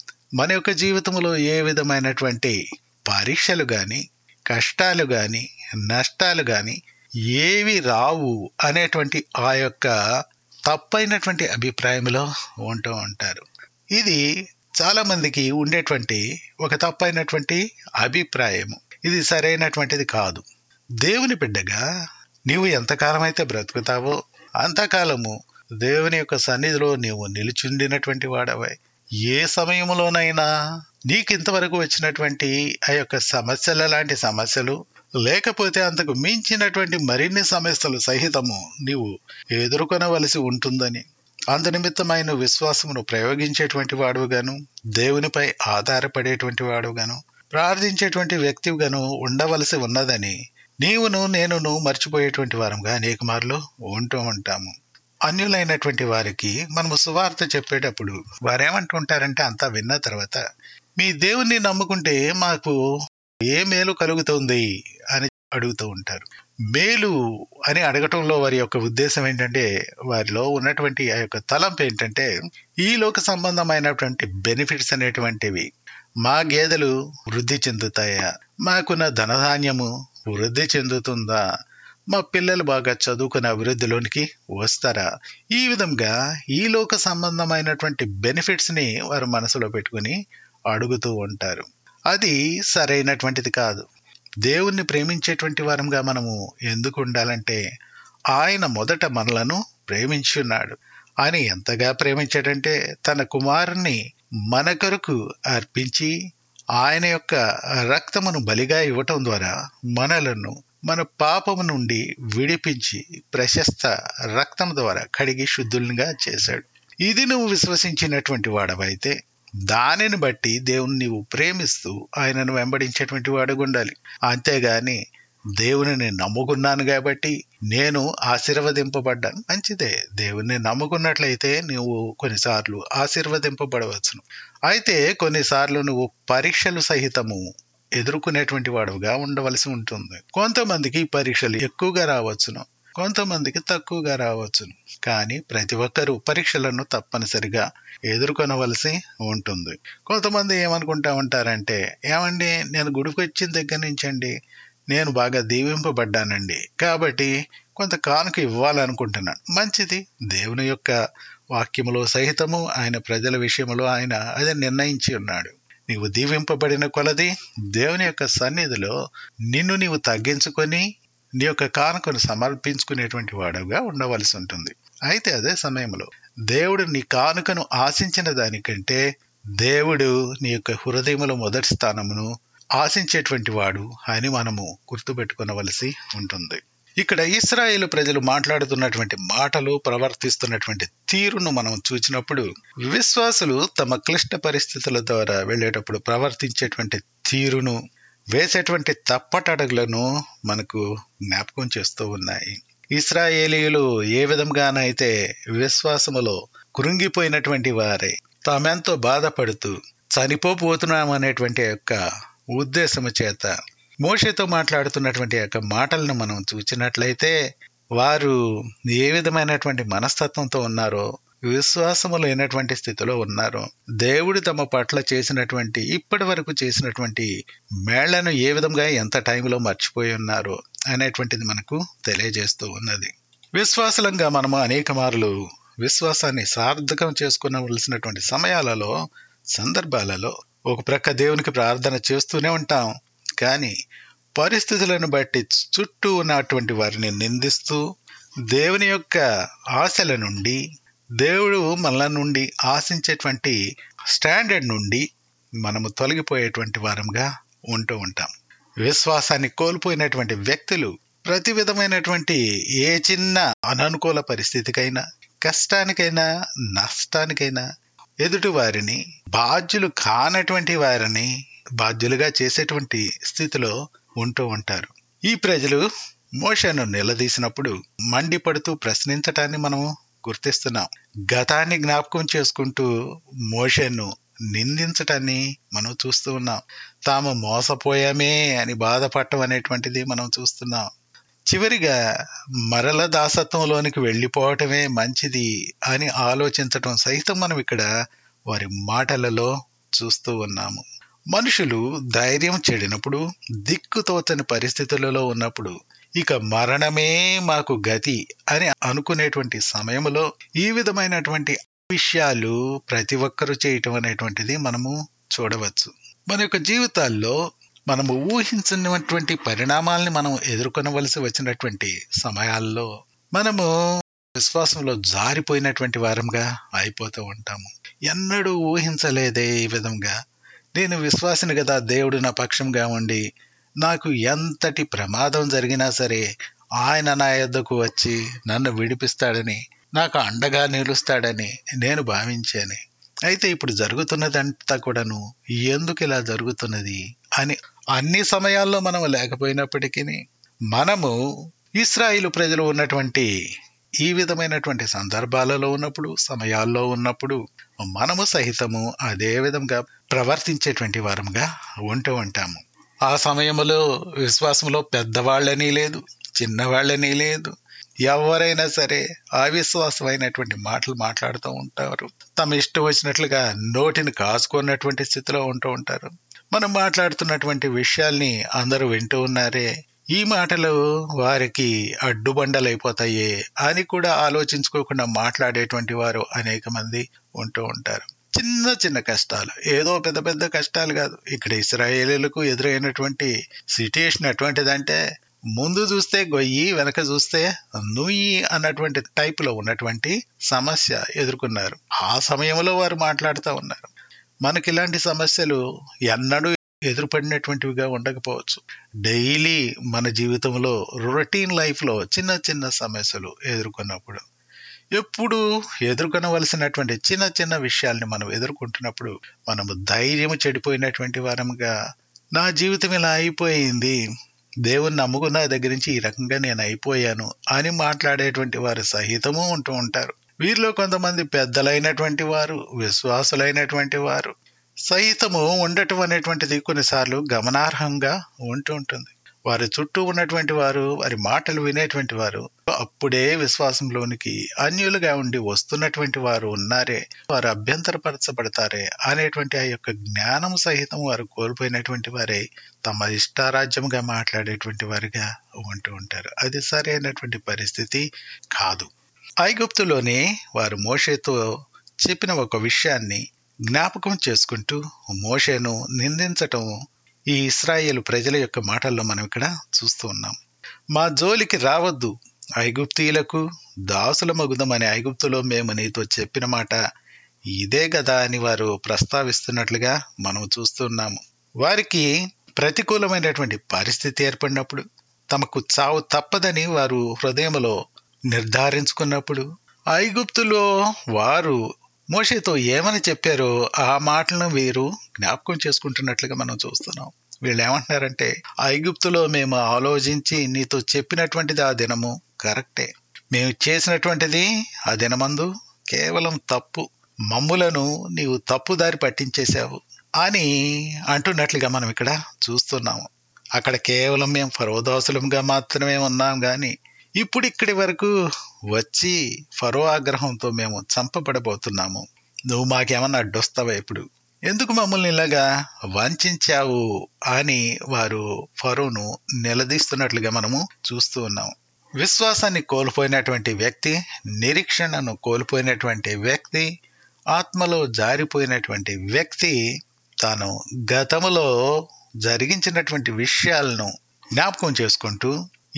మన యొక్క జీవితంలో ఏ విధమైనటువంటి పరీక్షలు గాని కష్టాలు గాని నష్టాలు గాని ఏవి రావు అనేటువంటి ఆ యొక్క తప్పైనటువంటి అభిప్రాయంలో ఉంటూ ఉంటారు ఇది చాలా మందికి ఉండేటువంటి ఒక తప్పైనటువంటి అభిప్రాయము ఇది సరైనటువంటిది కాదు దేవుని బిడ్డగా నీవు ఎంతకాలం అయితే బ్రతుకుతావో అంతకాలము దేవుని యొక్క సన్నిధిలో నీవు నిలుచుండినటువంటి వాడవై ఏ సమయంలోనైనా నీకు ఇంతవరకు వచ్చినటువంటి ఆ యొక్క సమస్యల లాంటి సమస్యలు లేకపోతే అంతకు మించినటువంటి మరిన్ని సమస్యలు సహితము నీవు ఎదుర్కొనవలసి ఉంటుందని అందునిమిత్తమైన విశ్వాసమును ప్రయోగించేటువంటి వాడుగాను దేవునిపై ఆధారపడేటువంటి వాడుగాను ప్రార్థించేటువంటి వ్యక్తిగాను ఉండవలసి ఉన్నదని నీవును నేనును మర్చిపోయేటువంటి వారంగా అనేక మార్లు ఉంటూ ఉంటాము అన్యులైనటువంటి వారికి మనము సువార్త చెప్పేటప్పుడు వారేమంటుంటారంటే అంతా విన్న తర్వాత మీ దేవుణ్ణి నమ్ముకుంటే మాకు ఏ మేలు కలుగుతుంది అని అడుగుతూ ఉంటారు మేలు అని అడగటంలో వారి యొక్క ఉద్దేశం ఏంటంటే వారిలో ఉన్నటువంటి ఆ యొక్క తలంపు ఏంటంటే ఈ లోక సంబంధమైనటువంటి బెనిఫిట్స్ అనేటువంటివి మా గేదెలు వృద్ధి చెందుతాయా మాకున్న ధనధాన్యము వృద్ధి చెందుతుందా మా పిల్లలు బాగా చదువుకుని అభివృద్ధిలోనికి వస్తారా ఈ విధంగా ఈ లోక సంబంధమైనటువంటి బెనిఫిట్స్ ని వారు మనసులో పెట్టుకుని అడుగుతూ ఉంటారు అది సరైనటువంటిది కాదు దేవుణ్ణి ప్రేమించేటువంటి వారంగా మనము ఎందుకు ఉండాలంటే ఆయన మొదట మనలను ప్రేమించి ఉన్నాడు ఆయన ఎంతగా ప్రేమించాడంటే తన కుమారుని మన కొరకు అర్పించి ఆయన యొక్క రక్తమును బలిగా ఇవ్వటం ద్వారా మనలను మన పాపము నుండి విడిపించి ప్రశస్త రక్తం ద్వారా కడిగి శుద్ధులుగా చేశాడు ఇది నువ్వు విశ్వసించినటువంటి వాడవైతే దానిని బట్టి దేవుని నీవు ప్రేమిస్తూ ఆయనను వెంబడించేటువంటి వాడుగా ఉండాలి అంతేగాని దేవుని నమ్ముకున్నాను కాబట్టి నేను ఆశీర్వదింపబడ్డాను మంచిదే దేవుణ్ణి నమ్ముకున్నట్లయితే నువ్వు కొన్నిసార్లు ఆశీర్వదింపబడవచ్చును అయితే కొన్నిసార్లు నువ్వు పరీక్షలు సహితము ఎదుర్కొనేటువంటి వాడుగా ఉండవలసి ఉంటుంది కొంతమందికి ఈ పరీక్షలు ఎక్కువగా రావచ్చును కొంతమందికి తక్కువగా రావచ్చును కానీ ప్రతి ఒక్కరూ పరీక్షలను తప్పనిసరిగా ఎదుర్కొనవలసి ఉంటుంది కొంతమంది ఏమనుకుంటా ఉంటారంటే ఏమండి నేను గుడికి వచ్చిన దగ్గర నుంచి అండి నేను బాగా దీవింపబడ్డానండి కాబట్టి కొంత కానుక ఇవ్వాలనుకుంటున్నాను మంచిది దేవుని యొక్క వాక్యములో సహితము ఆయన ప్రజల విషయంలో ఆయన అదే నిర్ణయించి ఉన్నాడు నీవు దీవింపబడిన కొలది దేవుని యొక్క సన్నిధిలో నిన్ను నీవు తగ్గించుకొని నీ యొక్క కానుకను సమర్పించుకునేటువంటి వాడుగా ఉండవలసి ఉంటుంది అయితే అదే సమయంలో దేవుడు నీ కానుకను ఆశించిన దానికంటే దేవుడు నీ యొక్క హృదయములో మొదటి స్థానమును ఆశించేటువంటి వాడు అని మనము గుర్తుపెట్టుకునవలసి ఉంటుంది ఇక్కడ ఇస్రాయేల్ ప్రజలు మాట్లాడుతున్నటువంటి మాటలు ప్రవర్తిస్తున్నటువంటి తీరును మనం చూసినప్పుడు విశ్వాసులు తమ క్లిష్ట పరిస్థితుల ద్వారా వెళ్ళేటప్పుడు ప్రవర్తించేటువంటి తీరును వేసేటువంటి తప్పటడుగులను మనకు జ్ఞాపకం చేస్తూ ఉన్నాయి ఇస్రాయేలీయులు ఏ విధంగానైతే విశ్వాసములో కృంగిపోయినటువంటి వారే తామెంతో బాధపడుతూ చనిపోబోతున్నాం అనేటువంటి యొక్క ఉద్దేశము చేత మోషతో మాట్లాడుతున్నటువంటి యొక్క మాటలను మనం చూసినట్లయితే వారు ఏ విధమైనటువంటి మనస్తత్వంతో ఉన్నారో విశ్వాసము లేనటువంటి స్థితిలో ఉన్నారో దేవుడు తమ పట్ల చేసినటువంటి ఇప్పటి వరకు చేసినటువంటి మేళ్లను ఏ విధంగా ఎంత టైంలో మర్చిపోయి ఉన్నారో అనేటువంటిది మనకు తెలియజేస్తూ ఉన్నది విశ్వాసలంగా మనము అనేక మార్లు విశ్వాసాన్ని సార్థకం చేసుకునవలసినటువంటి సమయాలలో సందర్భాలలో ఒక ప్రక్క దేవునికి ప్రార్థన చేస్తూనే ఉంటాం కానీ పరిస్థితులను బట్టి చుట్టూ ఉన్నటువంటి వారిని నిందిస్తూ దేవుని యొక్క ఆశల నుండి దేవుడు మన నుండి ఆశించేటువంటి స్టాండర్డ్ నుండి మనము తొలగిపోయేటువంటి వారంగా ఉంటూ ఉంటాం విశ్వాసాన్ని కోల్పోయినటువంటి వ్యక్తులు ప్రతి విధమైనటువంటి ఏ చిన్న అననుకూల పరిస్థితికైనా కష్టానికైనా నష్టానికైనా ఎదుటి వారిని బాధ్యులు కానటువంటి వారిని బాధ్యులుగా చేసేటువంటి స్థితిలో ఉంటూ ఉంటారు ఈ ప్రజలు మోషను నిలదీసినప్పుడు మండిపడుతూ ప్రశ్నించటాన్ని మనము గుర్తిస్తున్నాం గతాన్ని జ్ఞాపకం చేసుకుంటూ మోషను నిందించటాన్ని మనం చూస్తూ ఉన్నాం తాము మోసపోయామే అని బాధపడటం అనేటువంటిది మనం చూస్తున్నాం చివరిగా మరల దాసత్వంలోనికి వెళ్ళిపోవటమే మంచిది అని ఆలోచించటం సహితం మనం ఇక్కడ వారి మాటలలో చూస్తూ ఉన్నాము మనుషులు ధైర్యం చెడినప్పుడు దిక్కుతోచని పరిస్థితులలో ఉన్నప్పుడు ఇక మరణమే మాకు గతి అని అనుకునేటువంటి సమయంలో ఈ విధమైనటువంటి విషయాలు ప్రతి ఒక్కరూ చేయటం అనేటువంటిది మనము చూడవచ్చు మన యొక్క జీవితాల్లో మనము ఊహించినటువంటి పరిణామాల్ని మనం ఎదుర్కొనవలసి వచ్చినటువంటి సమయాల్లో మనము విశ్వాసంలో జారిపోయినటువంటి వారంగా అయిపోతూ ఉంటాము ఎన్నడూ ఊహించలేదే ఈ విధంగా నేను విశ్వాసిని కదా దేవుడు నా పక్షంగా ఉండి నాకు ఎంతటి ప్రమాదం జరిగినా సరే ఆయన నా యొద్దకు వచ్చి నన్ను విడిపిస్తాడని నాకు అండగా నిలుస్తాడని నేను భావించాను అయితే ఇప్పుడు జరుగుతున్నదంతా కూడాను ఎందుకు ఇలా జరుగుతున్నది అని అన్ని సమయాల్లో మనం లేకపోయినప్పటికీ మనము ఇస్రాయిలు ప్రజలు ఉన్నటువంటి ఈ విధమైనటువంటి సందర్భాలలో ఉన్నప్పుడు సమయాల్లో ఉన్నప్పుడు మనము సహితము అదే విధంగా ప్రవర్తించేటువంటి వారంగా ఉంటూ ఉంటాము ఆ సమయంలో విశ్వాసంలో పెద్దవాళ్ళని లేదు చిన్నవాళ్ళని లేదు ఎవరైనా సరే అవిశ్వాసమైనటువంటి మాటలు మాట్లాడుతూ ఉంటారు తమ ఇష్టం వచ్చినట్లుగా నోటిని కాసుకున్నటువంటి స్థితిలో ఉంటూ ఉంటారు మనం మాట్లాడుతున్నటువంటి విషయాల్ని అందరూ వింటూ ఉన్నారే ఈ మాటలు వారికి అడ్డుబండలైపోతాయే అని కూడా ఆలోచించుకోకుండా మాట్లాడేటువంటి వారు అనేక మంది ఉంటూ ఉంటారు చిన్న చిన్న కష్టాలు ఏదో పెద్ద పెద్ద కష్టాలు కాదు ఇక్కడ ఇస్రాయేలీలకు ఎదురైనటువంటి సిట్యుయేషన్ ఎటువంటిదంటే ముందు చూస్తే గొయ్యి వెనక చూస్తే నుయ్యి అన్నటువంటి టైప్ లో ఉన్నటువంటి సమస్య ఎదుర్కొన్నారు ఆ సమయంలో వారు మాట్లాడుతూ ఉన్నారు మనకి ఇలాంటి సమస్యలు ఎన్నడూ ఎదురుపడినటువంటివిగా ఉండకపోవచ్చు డైలీ మన జీవితంలో రొటీన్ లైఫ్లో చిన్న చిన్న సమస్యలు ఎదుర్కొన్నప్పుడు ఎప్పుడు ఎదుర్కొనవలసినటువంటి చిన్న చిన్న విషయాల్ని మనం ఎదుర్కొంటున్నప్పుడు మనము ధైర్యం చెడిపోయినటువంటి వారంగా నా జీవితం ఇలా అయిపోయింది దేవుని నమ్ముకున్న దగ్గర నుంచి ఈ రకంగా నేను అయిపోయాను అని మాట్లాడేటువంటి వారు సహితము ఉంటూ ఉంటారు వీరిలో కొంతమంది పెద్దలైనటువంటి వారు విశ్వాసులైనటువంటి వారు సహితము ఉండటం అనేటువంటిది కొన్నిసార్లు గమనార్హంగా ఉంటూ ఉంటుంది వారి చుట్టూ ఉన్నటువంటి వారు వారి మాటలు వినేటువంటి వారు అప్పుడే విశ్వాసంలోనికి అన్యులుగా ఉండి వస్తున్నటువంటి వారు ఉన్నారే వారు అభ్యంతరపరచబడతారే అనేటువంటి ఆ యొక్క జ్ఞానం సహితం వారు కోల్పోయినటువంటి వారే తమ ఇష్టారాజ్యంగా మాట్లాడేటువంటి వారిగా ఉంటూ ఉంటారు అది సరైనటువంటి పరిస్థితి కాదు ఐగుప్తులోనే వారు మోషేతో చెప్పిన ఒక విషయాన్ని జ్ఞాపకం చేసుకుంటూ మోషేను నిందించటం ఈ ఇస్రాయేల్ ప్రజల యొక్క మాటల్లో మనం ఇక్కడ చూస్తూ ఉన్నాం మా జోలికి రావద్దు ఐగుప్తీయులకు దాసుల మగుదమని ఐగుప్తులో మేము నీతో చెప్పిన మాట ఇదే కదా అని వారు ప్రస్తావిస్తున్నట్లుగా మనం చూస్తున్నాము వారికి ప్రతికూలమైనటువంటి పరిస్థితి ఏర్పడినప్పుడు తమకు చావు తప్పదని వారు హృదయంలో నిర్ధారించుకున్నప్పుడు ఐగుప్తులో వారు మోషేతో ఏమని చెప్పారో ఆ మాటలను వీరు జ్ఞాపకం చేసుకుంటున్నట్లుగా మనం చూస్తున్నాం వీళ్ళు ఏమంటున్నారంటే ఐగుప్తులో మేము ఆలోచించి నీతో చెప్పినటువంటిది ఆ దినము కరెక్టే మేము చేసినటువంటిది ఆ దినమందు కేవలం తప్పు మమ్ములను నీవు తప్పుదారి పట్టించేశావు అని అంటున్నట్లుగా మనం ఇక్కడ చూస్తున్నాము అక్కడ కేవలం మేము ఫరోదాసులంగా మాత్రమే ఉన్నాం కానీ ఇప్పుడు ఇక్కడి వరకు వచ్చి ఫరో ఆగ్రహంతో మేము చంపబడబోతున్నాము నువ్వు మాకేమన్నా అడ్డొస్తావా ఇప్పుడు ఎందుకు మమ్మల్ని ఇలాగా వంచావు అని వారు ఫరోను నిలదీస్తున్నట్లుగా మనము చూస్తూ ఉన్నాం విశ్వాసాన్ని కోల్పోయినటువంటి వ్యక్తి నిరీక్షణను కోల్పోయినటువంటి వ్యక్తి ఆత్మలో జారిపోయినటువంటి వ్యక్తి తాను గతములో జరిగించినటువంటి విషయాలను జ్ఞాపకం చేసుకుంటూ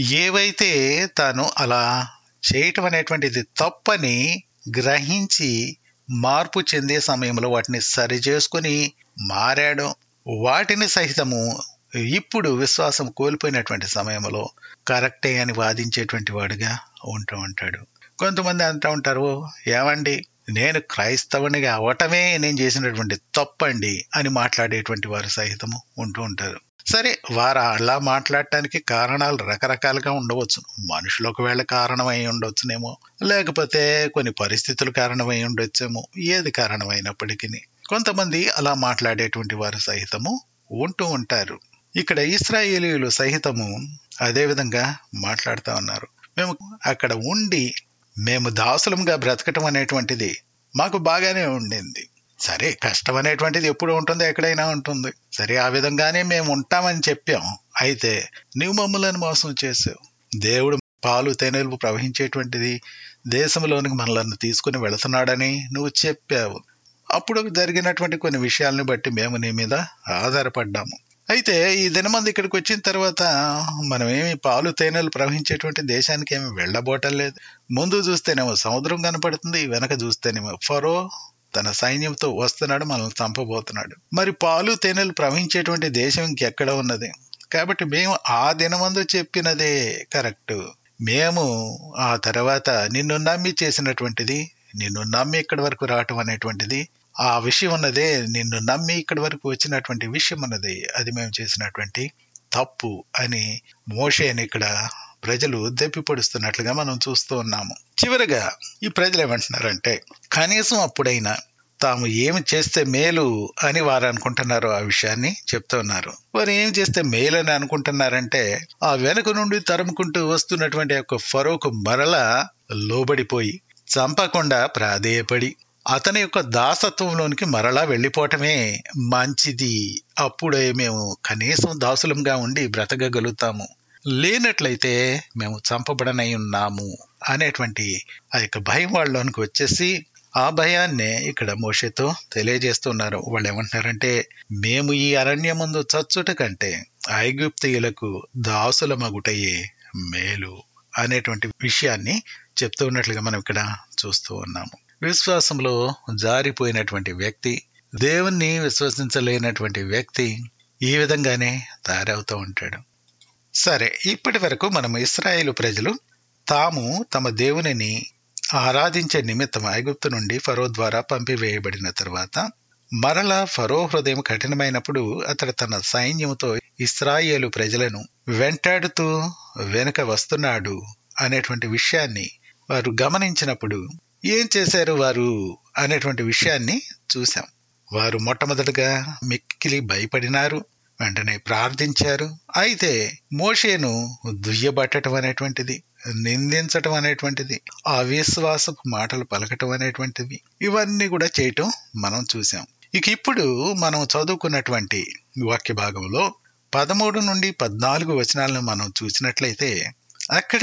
ఏవైతే తాను అలా చేయటం అనేటువంటిది తప్పని గ్రహించి మార్పు చెందే సమయంలో వాటిని సరి చేసుకుని మారాడు వాటిని సహితము ఇప్పుడు విశ్వాసం కోల్పోయినటువంటి సమయంలో కరెక్టే అని వాదించేటువంటి వాడుగా ఉంటూ ఉంటాడు కొంతమంది అంటూ ఉంటారు ఏమండి నేను క్రైస్తవునిగా అవటమే నేను చేసినటువంటి తప్పండి అని మాట్లాడేటువంటి వారు సహితము ఉంటూ ఉంటారు సరే వారు అలా మాట్లాడటానికి కారణాలు రకరకాలుగా ఉండవచ్చు మనుషులు ఒకవేళ కారణమై ఉండొచ్చునేమో లేకపోతే కొన్ని పరిస్థితులు కారణమై ఉండొచ్చేమో ఏది కారణమైనప్పటికీ కొంతమంది అలా మాట్లాడేటువంటి వారు సహితము ఉంటూ ఉంటారు ఇక్కడ ఇస్రాయేలీలు సహితము అదే విధంగా మాట్లాడుతూ ఉన్నారు మేము అక్కడ ఉండి మేము దాసులంగా బ్రతకటం అనేటువంటిది మాకు బాగానే ఉండింది సరే కష్టం అనేటువంటిది ఎప్పుడు ఉంటుంది ఎక్కడైనా ఉంటుంది సరే ఆ విధంగానే మేము ఉంటామని చెప్పాం అయితే నువ్వు మమ్మల్ని మోసం చేసావు దేవుడు పాలు తేనెలు ప్రవహించేటువంటిది దేశంలోనికి మనల్ని తీసుకుని వెళుతున్నాడని నువ్వు చెప్పావు అప్పుడు జరిగినటువంటి కొన్ని విషయాలను బట్టి మేము నీ మీద ఆధారపడ్డాము అయితే ఈ దినమంది ఇక్కడికి వచ్చిన తర్వాత మనం ఏమి పాలు తేనెలు ప్రవహించేటువంటి దేశానికి ఏమి వెళ్ళబోటం లేదు ముందు చూస్తేనేమో సముద్రం కనపడుతుంది వెనక చూస్తేనేమో ఫరో తన సైన్యంతో వస్తున్నాడు మనల్ని చంపబోతున్నాడు మరి పాలు తేనెలు ప్రవహించేటువంటి దేశం ఇంకెక్కడ ఉన్నది కాబట్టి మేము ఆ దినమందు చెప్పినదే కరెక్ట్ మేము ఆ తర్వాత నిన్ను నమ్మి చేసినటువంటిది నిన్ను నమ్మి ఇక్కడి వరకు రావటం అనేటువంటిది ఆ విషయం ఉన్నదే నిన్ను నమ్మి ఇక్కడి వరకు వచ్చినటువంటి విషయం ఉన్నది అది మేము చేసినటువంటి తప్పు అని మోషేని ఇక్కడ ప్రజలు దెప్పిపొడుస్తున్నట్లుగా మనం చూస్తూ ఉన్నాము చివరిగా ఈ ప్రజలు ఏమంటున్నారంటే కనీసం అప్పుడైనా తాము ఏమి చేస్తే మేలు అని వారు అనుకుంటున్నారు ఆ విషయాన్ని చెప్తూ ఉన్నారు వారు ఏం చేస్తే మేలు అని అనుకుంటున్నారంటే ఆ వెనుక నుండి తరుముకుంటూ వస్తున్నటువంటి యొక్క ఫరోకు మరల లోబడిపోయి చంపకుండా ప్రాధేయపడి అతని యొక్క దాసత్వంలోనికి మరలా వెళ్ళిపోవటమే మంచిది అప్పుడే మేము కనీసం దాసులంగా ఉండి బ్రతకగలుగుతాము లేనట్లయితే మేము చంపబడనై ఉన్నాము అనేటువంటి ఆ యొక్క భయం వాళ్ళలోనికి వచ్చేసి ఆ భయాన్నే ఇక్కడ మోషతో తెలియజేస్తున్నారు వాళ్ళు ఏమంటున్నారంటే మేము ఈ అరణ్య ముందు చచ్చుట కంటే ఐగుప్తియులకు దాసుల మగుటయే మేలు అనేటువంటి విషయాన్ని చెప్తూ ఉన్నట్లుగా మనం ఇక్కడ చూస్తూ ఉన్నాము విశ్వాసంలో జారిపోయినటువంటి వ్యక్తి దేవుణ్ణి విశ్వసించలేనటువంటి వ్యక్తి ఈ విధంగానే తయారవుతూ ఉంటాడు సరే ఇప్పటి వరకు మనం ఇస్రాయేలు ప్రజలు తాము తమ దేవునిని ఆరాధించే నిమిత్తం ఐగుప్తు నుండి ఫరో ద్వారా పంపివేయబడిన తర్వాత మరలా ఫరో హృదయం కఠినమైనప్పుడు అతడు తన సైన్యంతో ఇస్రాయేలు ప్రజలను వెంటాడుతూ వెనుక వస్తున్నాడు అనేటువంటి విషయాన్ని వారు గమనించినప్పుడు ఏం చేశారు వారు అనేటువంటి విషయాన్ని చూశాం వారు మొట్టమొదటిగా మిక్కిలి భయపడినారు వెంటనే ప్రార్థించారు అయితే మోషేను దుయ్యబట్టడం అనేటువంటిది నిందించటం అనేటువంటిది అవిశ్వాసపు మాటలు పలకటం అనేటువంటివి ఇవన్నీ కూడా చేయటం మనం చూసాం ఇక ఇప్పుడు మనం చదువుకున్నటువంటి వాక్య భాగంలో పదమూడు నుండి పద్నాలుగు వచనాలను మనం చూసినట్లయితే అక్కడ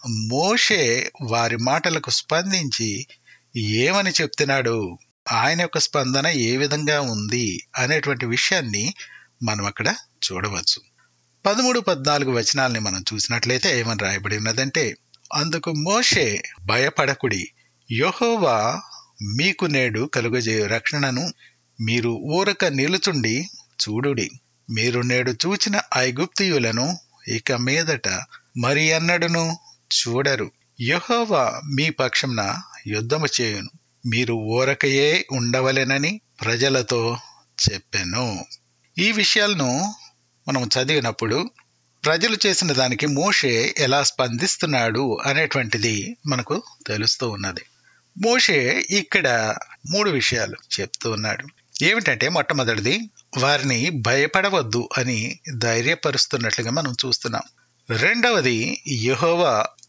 మోషే వారి మాటలకు స్పందించి ఏమని చెప్తున్నాడు ఆయన యొక్క స్పందన ఏ విధంగా ఉంది అనేటువంటి విషయాన్ని మనం అక్కడ చూడవచ్చు పదమూడు పద్నాలుగు వచనాల్ని మనం చూసినట్లయితే ఏమని రాయబడి ఉన్నదంటే అందుకు మోషే భయపడకుడి యహోవా మీకు నేడు కలుగజేయు రక్షణను మీరు ఊరక నిలుచుండి చూడుడి మీరు నేడు చూచిన ఐగుప్తియులను ఇక మీదట మరి అన్నడును చూడరు యహోవా మీ పక్షంన యుద్ధము చేయును మీరు ఊరకయే ఉండవలెనని ప్రజలతో చెప్పాను ఈ విషయాలను మనం చదివినప్పుడు ప్రజలు చేసిన దానికి మోషే ఎలా స్పందిస్తున్నాడు అనేటువంటిది మనకు తెలుస్తూ ఉన్నది మోషే ఇక్కడ మూడు విషయాలు చెప్తూ ఉన్నాడు ఏమిటంటే మొట్టమొదటిది వారిని భయపడవద్దు అని ధైర్యపరుస్తున్నట్లుగా మనం చూస్తున్నాం రెండవది యహోవా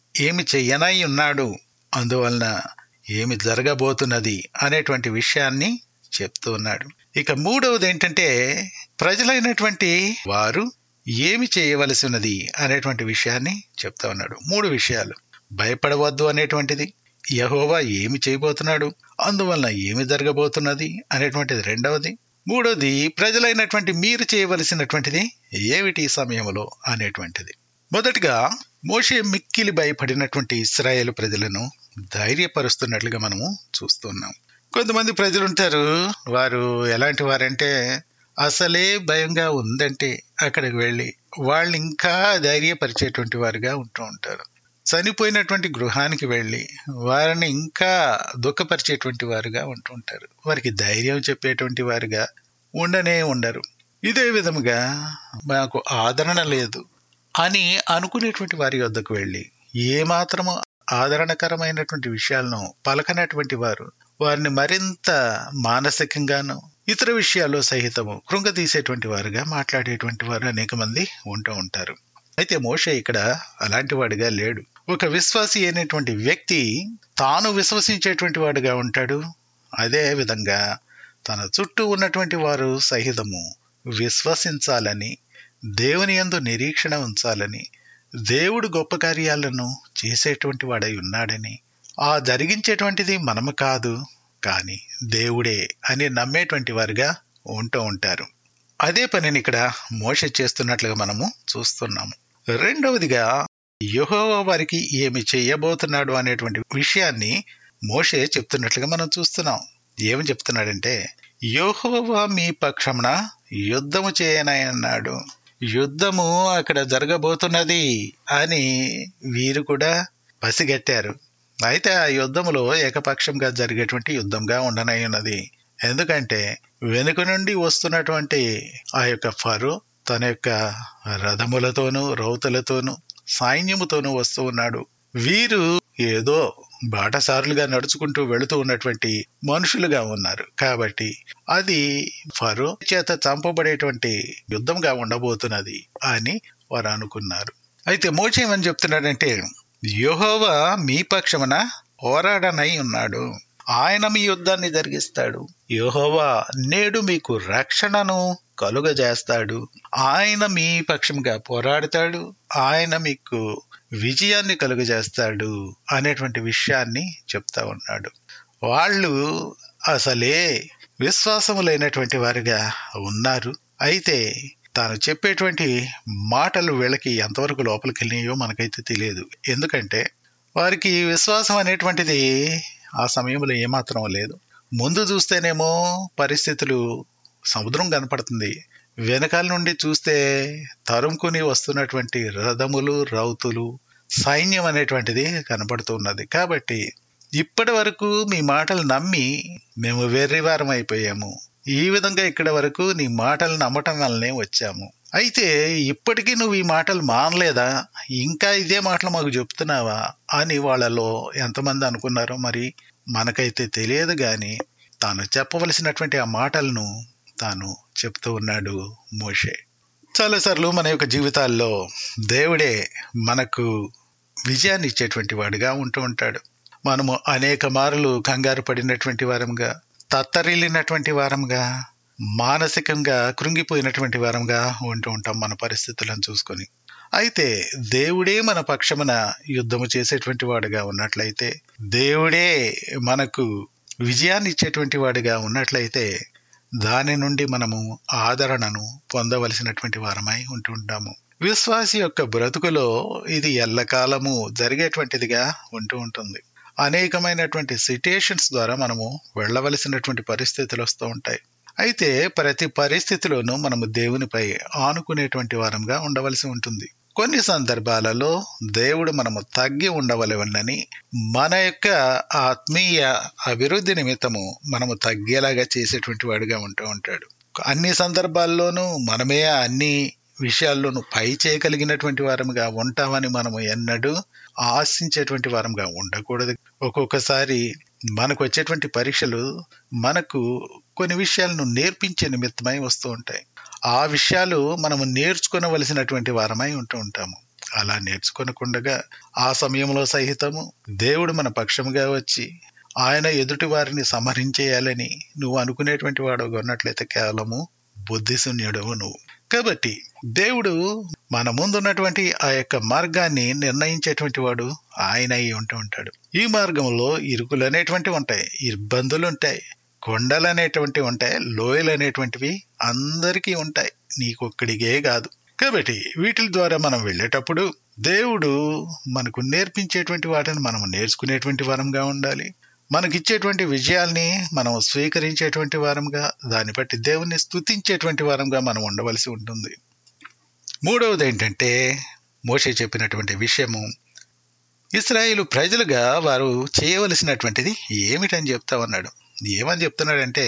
ఏమి చెయ్యనై ఉన్నాడు అందువలన ఏమి జరగబోతున్నది అనేటువంటి విషయాన్ని చెప్తూ ఉన్నాడు ఇక మూడవది ఏంటంటే ప్రజలైనటువంటి వారు ఏమి చేయవలసి ఉన్నది అనేటువంటి విషయాన్ని చెప్తా ఉన్నాడు మూడు విషయాలు భయపడవద్దు అనేటువంటిది యహోవా ఏమి చేయబోతున్నాడు అందువలన ఏమి జరగబోతున్నది అనేటువంటిది రెండవది మూడవది ప్రజలైనటువంటి మీరు చేయవలసినటువంటిది ఏమిటి ఈ సమయంలో అనేటువంటిది మొదటిగా మోషే మిక్కిలి భయపడినటువంటి ఇస్రాయేల్ ప్రజలను ధైర్యపరుస్తున్నట్లుగా మనము చూస్తున్నాం కొంతమంది ప్రజలు ఉంటారు వారు ఎలాంటి వారంటే అసలే భయంగా ఉందంటే అక్కడికి వెళ్ళి వాళ్ళు ఇంకా ధైర్యపరిచేటువంటి వారుగా ఉంటూ ఉంటారు చనిపోయినటువంటి గృహానికి వెళ్ళి వారిని ఇంకా దుఃఖపరిచేటువంటి వారుగా ఉంటూ ఉంటారు వారికి ధైర్యం చెప్పేటువంటి వారుగా ఉండనే ఉండరు ఇదే విధముగా మాకు ఆదరణ లేదు అని అనుకునేటువంటి వారి వద్దకు వెళ్ళి ఏమాత్రము ఆదరణకరమైనటువంటి విషయాలను పలకనటువంటి వారు వారిని మరింత మానసికంగాను ఇతర విషయాల్లో సహితము కృంగతీసేటువంటి వారుగా మాట్లాడేటువంటి వారు అనేక మంది ఉంటూ ఉంటారు అయితే మోషే ఇక్కడ అలాంటి వాడిగా లేడు ఒక విశ్వాసి అయినటువంటి వ్యక్తి తాను విశ్వసించేటువంటి వాడుగా ఉంటాడు అదే విధంగా తన చుట్టూ ఉన్నటువంటి వారు సహితము విశ్వసించాలని దేవుని యందు నిరీక్షణ ఉంచాలని దేవుడు గొప్ప కార్యాలను చేసేటువంటి వాడై ఉన్నాడని ఆ జరిగించేటువంటిది మనము కాదు కానీ దేవుడే అని నమ్మేటువంటి వారుగా ఉంటూ ఉంటారు అదే పనిని ఇక్కడ మోష చేస్తున్నట్లుగా మనము చూస్తున్నాము రెండవదిగా యహోవా వారికి ఏమి చేయబోతున్నాడు అనేటువంటి విషయాన్ని మోషే చెప్తున్నట్లుగా మనం చూస్తున్నాం ఏమి చెప్తున్నాడంటే యోహోవా మీ పక్షమున యుద్ధము చేయనన్నాడు యుద్ధము అక్కడ జరగబోతున్నది అని వీరు కూడా పసిగట్టారు అయితే ఆ యుద్ధములో ఏకపక్షంగా జరిగేటువంటి యుద్ధంగా ఉండనై ఉన్నది ఎందుకంటే వెనుక నుండి వస్తున్నటువంటి ఆ యొక్క ఫరో తన యొక్క రథములతోనూ రౌతులతోనూ సైన్యముతోనూ వస్తూ ఉన్నాడు వీరు ఏదో బాటసారులుగా నడుచుకుంటూ వెళుతూ ఉన్నటువంటి మనుషులుగా ఉన్నారు కాబట్టి అది ఫరో చేత చంపబడేటువంటి యుద్ధంగా ఉండబోతున్నది అని వారు అనుకున్నారు అయితే మోచేమని చెప్తున్నాడంటే యహోవా మీ పక్షమున పోరాడనై ఉన్నాడు ఆయన మీ యుద్ధాన్ని జరిగిస్తాడు యహోవా నేడు మీకు రక్షణను కలుగజేస్తాడు ఆయన మీ పక్షంగా పోరాడతాడు ఆయన మీకు విజయాన్ని కలుగజేస్తాడు అనేటువంటి విషయాన్ని చెప్తా ఉన్నాడు వాళ్ళు అసలే విశ్వాసము లేనటువంటి వారిగా ఉన్నారు అయితే తాను చెప్పేటువంటి మాటలు వీళ్ళకి ఎంతవరకు లోపలికి వెళ్ళినాయో మనకైతే తెలియదు ఎందుకంటే వారికి విశ్వాసం అనేటువంటిది ఆ సమయంలో ఏమాత్రం లేదు ముందు చూస్తేనేమో పరిస్థితులు సముద్రం కనపడుతుంది వెనకాల నుండి చూస్తే తరుముకుని వస్తున్నటువంటి రథములు రౌతులు సైన్యం అనేటువంటిది కనపడుతున్నది కాబట్టి ఇప్పటి వరకు మీ మాటలు నమ్మి మేము వెర్రివారం అయిపోయాము ఈ విధంగా ఇక్కడ వరకు నీ మాటలు నమ్మటం వల్లనే వచ్చాము అయితే ఇప్పటికీ నువ్వు ఈ మాటలు మానలేదా ఇంకా ఇదే మాటలు మాకు చెప్తున్నావా అని వాళ్ళలో ఎంతమంది అనుకున్నారో మరి మనకైతే తెలియదు గాని తాను చెప్పవలసినటువంటి ఆ మాటలను తాను చెప్తూ ఉన్నాడు మోషే చాలాసార్లు మన యొక్క జీవితాల్లో దేవుడే మనకు విజయాన్ని ఇచ్చేటువంటి వాడుగా ఉంటూ ఉంటాడు మనము అనేక మార్లు కంగారు పడినటువంటి వారంగా తత్తరిల్లినటువంటి వారంగా మానసికంగా కృంగిపోయినటువంటి వారంగా ఉంటూ ఉంటాం మన పరిస్థితులను చూసుకొని అయితే దేవుడే మన పక్షమున యుద్ధము చేసేటువంటి వాడుగా ఉన్నట్లయితే దేవుడే మనకు విజయాన్ని ఇచ్చేటువంటి వాడిగా ఉన్నట్లయితే దాని నుండి మనము ఆదరణను పొందవలసినటువంటి వారమై ఉంటుంటాము విశ్వాసి యొక్క బ్రతుకులో ఇది ఎల్లకాలము జరిగేటువంటిదిగా ఉంటూ ఉంటుంది అనేకమైనటువంటి సిట్యుయేషన్స్ ద్వారా మనము వెళ్ళవలసినటువంటి పరిస్థితులు వస్తూ ఉంటాయి అయితే ప్రతి పరిస్థితిలోనూ మనము దేవునిపై ఆనుకునేటువంటి వారంగా ఉండవలసి ఉంటుంది కొన్ని సందర్భాలలో దేవుడు మనము తగ్గి ఉండవలెనని మన యొక్క ఆత్మీయ అభివృద్ధి నిమిత్తము మనము తగ్గేలాగా చేసేటువంటి వాడిగా ఉంటూ ఉంటాడు అన్ని సందర్భాల్లోనూ మనమే అన్ని విషయాల్లోనూ పై చేయగలిగినటువంటి వారముగా ఉంటామని మనము ఎన్నడూ ఆశించేటువంటి వారంగా ఉండకూడదు ఒక్కొక్కసారి మనకు వచ్చేటువంటి పరీక్షలు మనకు కొన్ని విషయాలను నేర్పించే నిమిత్తమై వస్తూ ఉంటాయి ఆ విషయాలు మనము నేర్చుకోవలసినటువంటి వారమై ఉంటూ ఉంటాము అలా నేర్చుకొనకుండగా ఆ సమయంలో సహితము దేవుడు మన పక్షముగా వచ్చి ఆయన ఎదుటి వారిని సంహరించేయాలని నువ్వు అనుకునేటువంటి వాడు ఉన్నట్లయితే కేవలము బుద్ధిశూన్యుడవు నువ్వు కాబట్టి దేవుడు మన ముందున్నటువంటి ఆ యొక్క మార్గాన్ని నిర్ణయించేటువంటి వాడు ఆయన అయి ఉంటూ ఉంటాడు ఈ మార్గంలో ఇరుకులు అనేటువంటివి ఉంటాయి ఇబ్బందులు ఉంటాయి కొండలు అనేటువంటివి ఉంటాయి లోయలు అనేటువంటివి అందరికీ ఉంటాయి నీకొక్కడికే కాదు కాబట్టి వీటి ద్వారా మనం వెళ్ళేటప్పుడు దేవుడు మనకు నేర్పించేటువంటి వాటిని మనం నేర్చుకునేటువంటి వారంగా ఉండాలి మనకిచ్చేటువంటి విజయాల్ని మనం స్వీకరించేటువంటి వారంగా దాన్ని బట్టి దేవుణ్ణి స్తుతించేటువంటి వారంగా మనం ఉండవలసి ఉంటుంది మూడవది ఏంటంటే మోషే చెప్పినటువంటి విషయము ఇస్రాయేలు ప్రజలుగా వారు చేయవలసినటువంటిది ఏమిటని చెప్తా ఉన్నాడు ఏమని చెప్తున్నాడంటే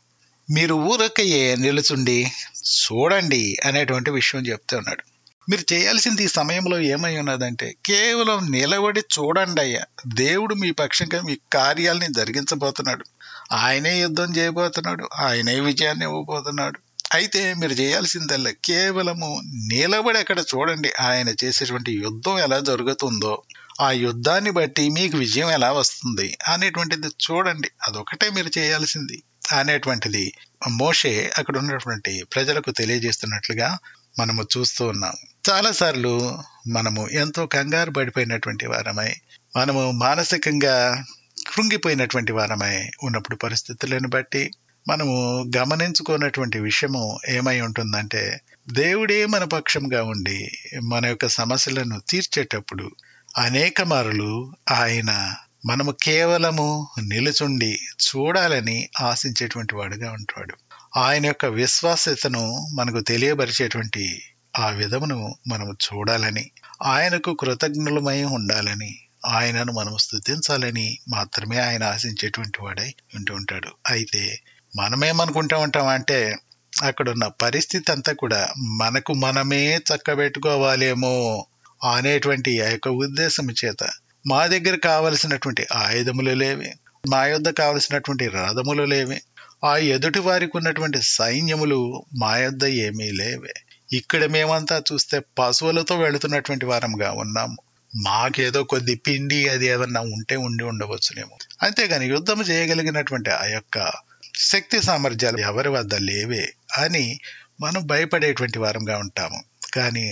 మీరు ఊరకయ్యే నిలుచుండి చూడండి అనేటువంటి విషయం చెప్తా ఉన్నాడు మీరు చేయాల్సింది ఈ సమయంలో ఏమై ఉన్నదంటే కేవలం నిలబడి చూడండి అయ్యా దేవుడు మీ పక్షంగా మీ కార్యాలని జరిగించబోతున్నాడు ఆయనే యుద్ధం చేయబోతున్నాడు ఆయనే విజయాన్ని ఇవ్వబోతున్నాడు అయితే మీరు చేయాల్సిందల్లా కేవలము నిలబడి అక్కడ చూడండి ఆయన చేసేటువంటి యుద్ధం ఎలా జరుగుతుందో ఆ యుద్ధాన్ని బట్టి మీకు విజయం ఎలా వస్తుంది అనేటువంటిది చూడండి అదొకటే మీరు చేయాల్సింది అనేటువంటిది మోషే అక్కడ ఉన్నటువంటి ప్రజలకు తెలియజేస్తున్నట్లుగా మనము చూస్తూ ఉన్నాం చాలాసార్లు మనము ఎంతో కంగారు పడిపోయినటువంటి వారమై మనము మానసికంగా కృంగిపోయినటువంటి వారమై ఉన్నప్పుడు పరిస్థితులను బట్టి మనము గమనించుకున్నటువంటి విషయము ఏమై ఉంటుందంటే దేవుడే మన పక్షంగా ఉండి మన యొక్క సమస్యలను తీర్చేటప్పుడు అనేక మారులు ఆయన మనము కేవలము నిలుచుండి చూడాలని ఆశించేటువంటి వాడుగా ఉంటాడు ఆయన యొక్క విశ్వాసతను మనకు తెలియపరిచేటువంటి ఆ విధమును మనము చూడాలని ఆయనకు కృతజ్ఞులమై ఉండాలని ఆయనను మనం స్థుతించాలని మాత్రమే ఆయన ఆశించేటువంటి వాడై ఉంటూ ఉంటాడు అయితే మనమేమనుకుంటా ఉంటాం అంటే అక్కడున్న పరిస్థితి అంతా కూడా మనకు మనమే చక్కబెట్టుకోవాలేమో అనేటువంటి ఆ యొక్క ఉద్దేశం చేత మా దగ్గర కావలసినటువంటి ఆయుధములు లేవి మా యొద్ద కావలసినటువంటి రథములు లేవి ఆ ఎదుటి వారికి ఉన్నటువంటి సైన్యములు మా యొద్ద ఏమీ లేవే ఇక్కడ మేమంతా చూస్తే పశువులతో వెళుతున్నటువంటి వారంగా ఉన్నాము మాకేదో కొద్ది పిండి అది ఏమన్నా ఉంటే ఉండి ఉండవచ్చునేమో అంతేగాని యుద్ధం చేయగలిగినటువంటి ఆ యొక్క శక్తి సామర్థ్యాలు ఎవరి వద్ద లేవే అని మనం భయపడేటువంటి వారంగా ఉంటాము కానీ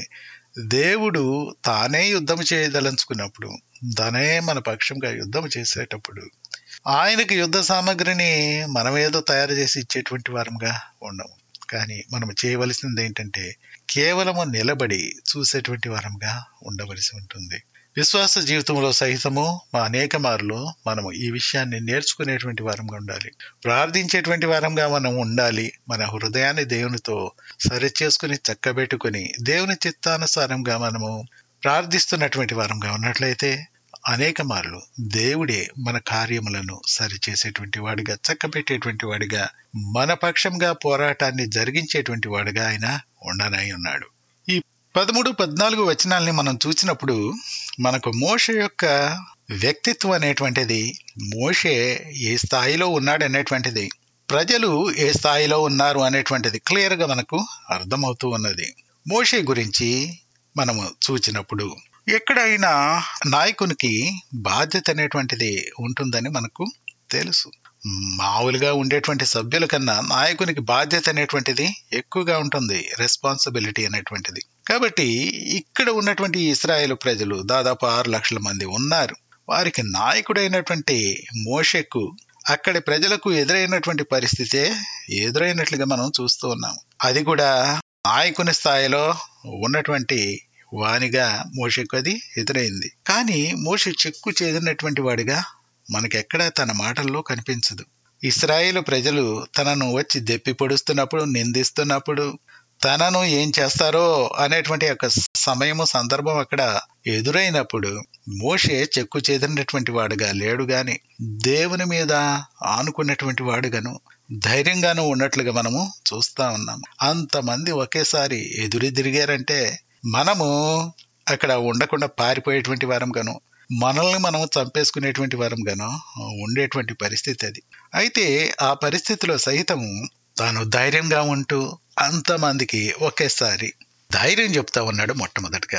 దేవుడు తానే యుద్ధం చేయదలుచుకున్నప్పుడు తనే మన పక్షంగా యుద్ధం చేసేటప్పుడు ఆయనకి యుద్ధ సామాగ్రిని మనం ఏదో తయారు చేసి ఇచ్చేటువంటి వారంగా ఉండము కానీ మనం చేయవలసింది ఏంటంటే కేవలము నిలబడి చూసేటువంటి వారంగా ఉండవలసి ఉంటుంది విశ్వాస జీవితంలో సహితము మా అనేక మార్లు మనము ఈ విషయాన్ని నేర్చుకునేటువంటి వారంగా ఉండాలి ప్రార్థించేటువంటి వారంగా మనం ఉండాలి మన హృదయాన్ని దేవునితో సరి చేసుకుని చక్కబెట్టుకుని దేవుని చిత్తానుసారంగా మనము ప్రార్థిస్తున్నటువంటి వారంగా ఉన్నట్లయితే అనేక మార్లు దేవుడే మన కార్యములను సరిచేసేటువంటి వాడిగా చక్కబెట్టేటువంటి వాడిగా మన పక్షంగా పోరాటాన్ని జరిగించేటువంటి వాడిగా ఆయన ఉండనై ఉన్నాడు ఈ పదమూడు పద్నాలుగు వచనాల్ని మనం చూసినప్పుడు మనకు మోష యొక్క వ్యక్తిత్వం అనేటువంటిది మోషే ఏ స్థాయిలో ఉన్నాడు అనేటువంటిది ప్రజలు ఏ స్థాయిలో ఉన్నారు అనేటువంటిది క్లియర్గా మనకు అర్థమవుతూ ఉన్నది మోషే గురించి మనము చూచినప్పుడు ఎక్కడైనా నాయకునికి బాధ్యత అనేటువంటిది ఉంటుందని మనకు తెలుసు మామూలుగా ఉండేటువంటి సభ్యుల కన్నా నాయకునికి బాధ్యత అనేటువంటిది ఎక్కువగా ఉంటుంది రెస్పాన్సిబిలిటీ అనేటువంటిది కాబట్టి ఇక్కడ ఉన్నటువంటి ఇస్రాయేల్ ప్రజలు దాదాపు ఆరు లక్షల మంది ఉన్నారు వారికి నాయకుడైనటువంటి మోషకు అక్కడి ప్రజలకు ఎదురైనటువంటి పరిస్థితే ఎదురైనట్లుగా మనం చూస్తూ ఉన్నాం అది కూడా నాయకుని స్థాయిలో ఉన్నటువంటి వానిగా మోషకు అది ఎదురైంది కానీ మోష చెక్కు చేదినటువంటి వాడిగా మనకెక్కడ తన మాటల్లో కనిపించదు ఇస్రాయేల్ ప్రజలు తనను వచ్చి దెప్పి పొడుస్తున్నప్పుడు నిందిస్తున్నప్పుడు తనను ఏం చేస్తారో అనేటువంటి ఒక సమయము సందర్భం అక్కడ ఎదురైనప్పుడు మోషే చెక్కు చెదిరినటువంటి వాడుగా లేడు గాని దేవుని మీద ఆనుకున్నటువంటి వాడుగాను ధైర్యంగాను ఉన్నట్లుగా మనము చూస్తా ఉన్నాము అంతమంది ఒకేసారి ఎదురెదిరిగారంటే మనము అక్కడ ఉండకుండా పారిపోయేటువంటి వారం గాను మనల్ని మనం చంపేసుకునేటువంటి వారం గాను ఉండేటువంటి పరిస్థితి అది అయితే ఆ పరిస్థితిలో సహితము తాను ధైర్యంగా ఉంటూ అంతమందికి ఒకేసారి ధైర్యం చెప్తా ఉన్నాడు మొట్టమొదటిగా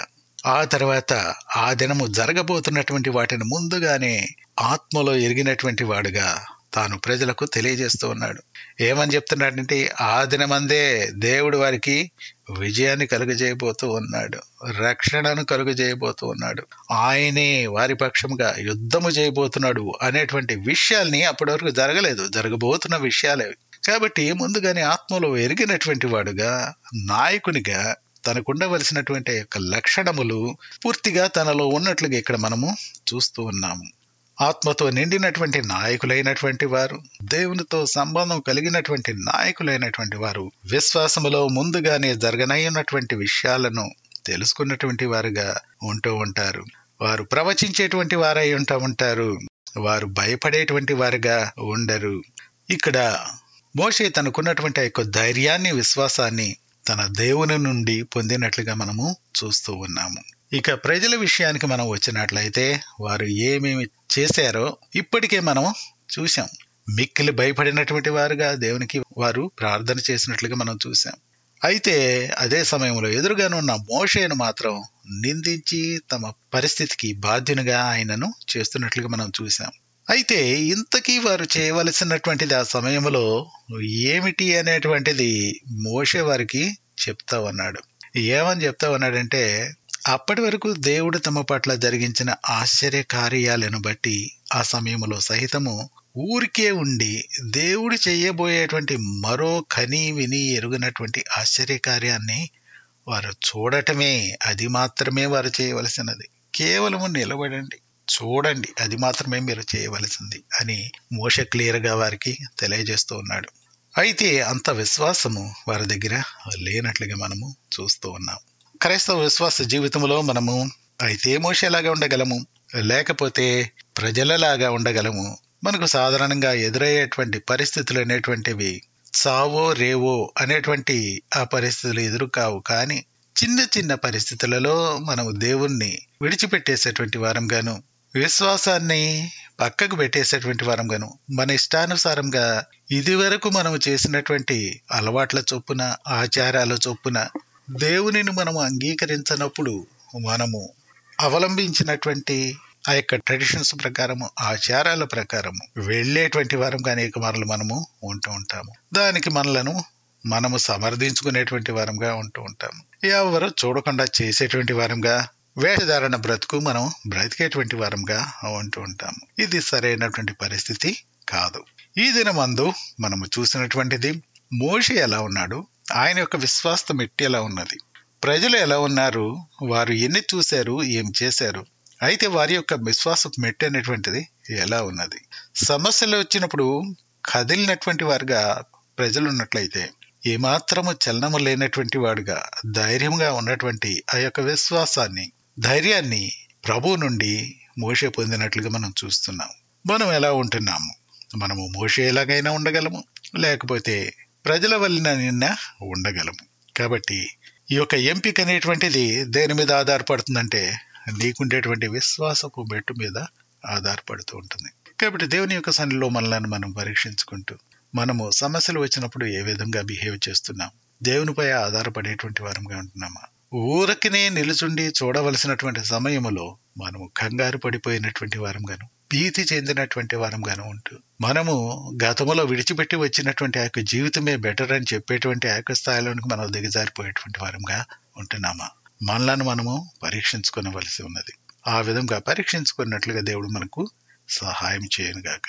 ఆ తర్వాత ఆ దినము జరగబోతున్నటువంటి వాటిని ముందుగానే ఆత్మలో ఎరిగినటువంటి వాడుగా తాను ప్రజలకు తెలియజేస్తూ ఉన్నాడు ఏమని చెప్తున్నాడంటే ఆ దినమందే దేవుడు వారికి విజయాన్ని కలుగజేయబోతూ ఉన్నాడు రక్షణను కలుగజేయబోతూ ఉన్నాడు ఆయనే వారి పక్షముగా యుద్ధము చేయబోతున్నాడు అనేటువంటి విషయాల్ని అప్పటి వరకు జరగలేదు జరగబోతున్న విషయాలే కాబట్టి ముందుగానే ఆత్మలో ఎరిగినటువంటి వాడుగా నాయకునిగా తనకుండవలసినటువంటి యొక్క లక్షణములు పూర్తిగా తనలో ఉన్నట్లుగా ఇక్కడ మనము చూస్తూ ఉన్నాము ఆత్మతో నిండినటువంటి నాయకులైనటువంటి వారు దేవునితో సంబంధం కలిగినటువంటి నాయకులైనటువంటి వారు విశ్వాసములో ముందుగానే జరగనయ్యున్నటువంటి విషయాలను తెలుసుకున్నటువంటి వారుగా ఉంటూ ఉంటారు వారు ప్రవచించేటువంటి వారై ఉంటా ఉంటారు వారు భయపడేటువంటి వారుగా ఉండరు ఇక్కడ మోషే తనకున్నటువంటి ఆ యొక్క ధైర్యాన్ని విశ్వాసాన్ని తన దేవుని నుండి పొందినట్లుగా మనము చూస్తూ ఉన్నాము ఇక ప్రజల విషయానికి మనం వచ్చినట్లయితే వారు ఏమేమి చేశారో ఇప్పటికే మనం చూసాం మిక్కిలి భయపడినటువంటి వారుగా దేవునికి వారు ప్రార్థన చేసినట్లుగా మనం చూసాం అయితే అదే సమయంలో ఎదురుగానున్న మోషేను మాత్రం నిందించి తమ పరిస్థితికి బాధ్యునిగా ఆయనను చేస్తున్నట్లుగా మనం చూసాం అయితే ఇంతకీ వారు చేయవలసినటువంటిది ఆ సమయంలో ఏమిటి అనేటువంటిది మోషే వారికి చెప్తా ఉన్నాడు ఏమని చెప్తా ఉన్నాడంటే అప్పటి వరకు దేవుడు తమ పట్ల జరిగించిన ఆశ్చర్య కార్యాలను బట్టి ఆ సమయంలో సహితము ఊరికే ఉండి దేవుడు చేయబోయేటువంటి మరో కని విని ఎరుగినటువంటి ఆశ్చర్య కార్యాన్ని వారు చూడటమే అది మాత్రమే వారు చేయవలసినది కేవలము నిలబడండి చూడండి అది మాత్రమే మీరు చేయవలసింది అని మోష క్లియర్గా వారికి తెలియజేస్తూ ఉన్నాడు అయితే అంత విశ్వాసము వారి దగ్గర లేనట్లుగా మనము చూస్తూ ఉన్నాం క్రైస్తవ విశ్వాస జీవితంలో మనము అయితే మోసేలాగా ఉండగలము లేకపోతే ప్రజలలాగా ఉండగలము మనకు సాధారణంగా ఎదురయ్యేటువంటి పరిస్థితులు అనేటువంటివి చావో రేవో అనేటువంటి ఆ పరిస్థితులు ఎదురు కావు కానీ చిన్న చిన్న పరిస్థితులలో మనము దేవుణ్ణి విడిచిపెట్టేసేటువంటి వారంగాను విశ్వాసాన్ని పక్కకు పెట్టేసేటువంటి వారంగాను మన ఇష్టానుసారంగా ఇది వరకు మనము చేసినటువంటి అలవాట్ల చొప్పున ఆచారాల చొప్పున దేవునిని మనము అంగీకరించినప్పుడు మనము అవలంబించినటువంటి ఆ యొక్క ట్రెడిషన్స్ ప్రకారము ఆచారాల ప్రకారము వెళ్ళేటువంటి వారంగా అనేక మార్లు మనము ఉంటూ ఉంటాము దానికి మనలను మనము సమర్థించుకునేటువంటి వారంగా ఉంటూ ఉంటాము ఎవరు చూడకుండా చేసేటువంటి వారంగా వేషధారణ బ్రతుకు మనం బ్రతికేటువంటి వారంగా ఉంటూ ఉంటాము ఇది సరైనటువంటి పరిస్థితి కాదు ఈ దినమందు మనము చూసినటువంటిది మోషి ఎలా ఉన్నాడు ఆయన యొక్క విశ్వాసం ఎట్టి ఎలా ఉన్నది ప్రజలు ఎలా ఉన్నారు వారు ఎన్ని చూశారు ఏం చేశారు అయితే వారి యొక్క విశ్వాస మెట్టి అనేటువంటిది ఎలా ఉన్నది సమస్యలు వచ్చినప్పుడు కదిలినటువంటి వారుగా ప్రజలు ఉన్నట్లయితే ఏమాత్రము చలనము లేనటువంటి వాడుగా ధైర్యంగా ఉన్నటువంటి ఆ యొక్క విశ్వాసాన్ని ధైర్యాన్ని ప్రభు నుండి మోసే పొందినట్లుగా మనం చూస్తున్నాం మనం ఎలా ఉంటున్నాము మనము మోసే ఎలాగైనా ఉండగలము లేకపోతే ప్రజల వలన నిన్న ఉండగలము కాబట్టి ఈ యొక్క ఎంపిక అనేటువంటిది దేని మీద ఆధారపడుతుందంటే నీకుండేటువంటి విశ్వాసపు మెట్టు మీద ఆధారపడుతూ ఉంటుంది కాబట్టి దేవుని యొక్క సన్నిలో మనల్ని మనం పరీక్షించుకుంటూ మనము సమస్యలు వచ్చినప్పుడు ఏ విధంగా బిహేవ్ చేస్తున్నాం దేవునిపై ఆధారపడేటువంటి వారంగా ఉంటున్నామా ఊరకినే నిలుచుండి చూడవలసినటువంటి సమయములో మనము కంగారు పడిపోయినటువంటి వారంగాను భీతి చెందినటువంటి వారంగాను ఉంటూ మనము గతములో విడిచిపెట్టి వచ్చినటువంటి ఆ యొక్క జీవితమే బెటర్ అని చెప్పేటువంటి ఆ యొక్క స్థాయిలోనికి మనం దిగజారిపోయేటువంటి వారంగా ఉంటున్నామా మనలను మనము పరీక్షించుకోవలసి ఉన్నది ఆ విధంగా పరీక్షించుకున్నట్లుగా దేవుడు మనకు సహాయం చేయనుగాక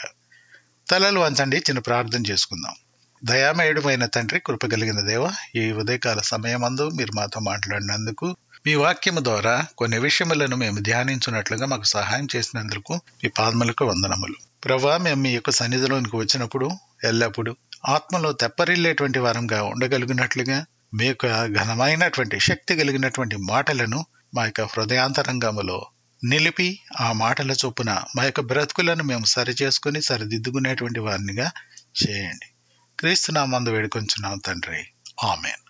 తలలు వంచండి చిన్న ప్రార్థన చేసుకుందాం దయామయుడమైన తండ్రి కృప కలిగిన దేవ ఈ ఉదయకాల సమయమందు మీరు మాతో మాట్లాడినందుకు మీ వాక్యము ద్వారా కొన్ని విషయములను మేము ధ్యానించున్నట్లుగా మాకు సహాయం చేసినందుకు మీ పాదములకు వందనములు ప్రభా మేము మీ యొక్క సన్నిధిలోనికి వచ్చినప్పుడు ఎల్లప్పుడూ ఆత్మలో తెప్పరిల్లేటువంటి వారంగా ఉండగలిగినట్లుగా మీ యొక్క ఘనమైనటువంటి శక్తి కలిగినటువంటి మాటలను మా యొక్క హృదయాంతరంగములో నిలిపి ఆ మాటల చొప్పున మా యొక్క బ్రతుకులను మేము సరిచేసుకుని సరిదిద్దుకునేటువంటి వారినిగా చేయండి క్రీస్తునామందు వేడుకొంచున్నాం తండ్రి ఆమెన్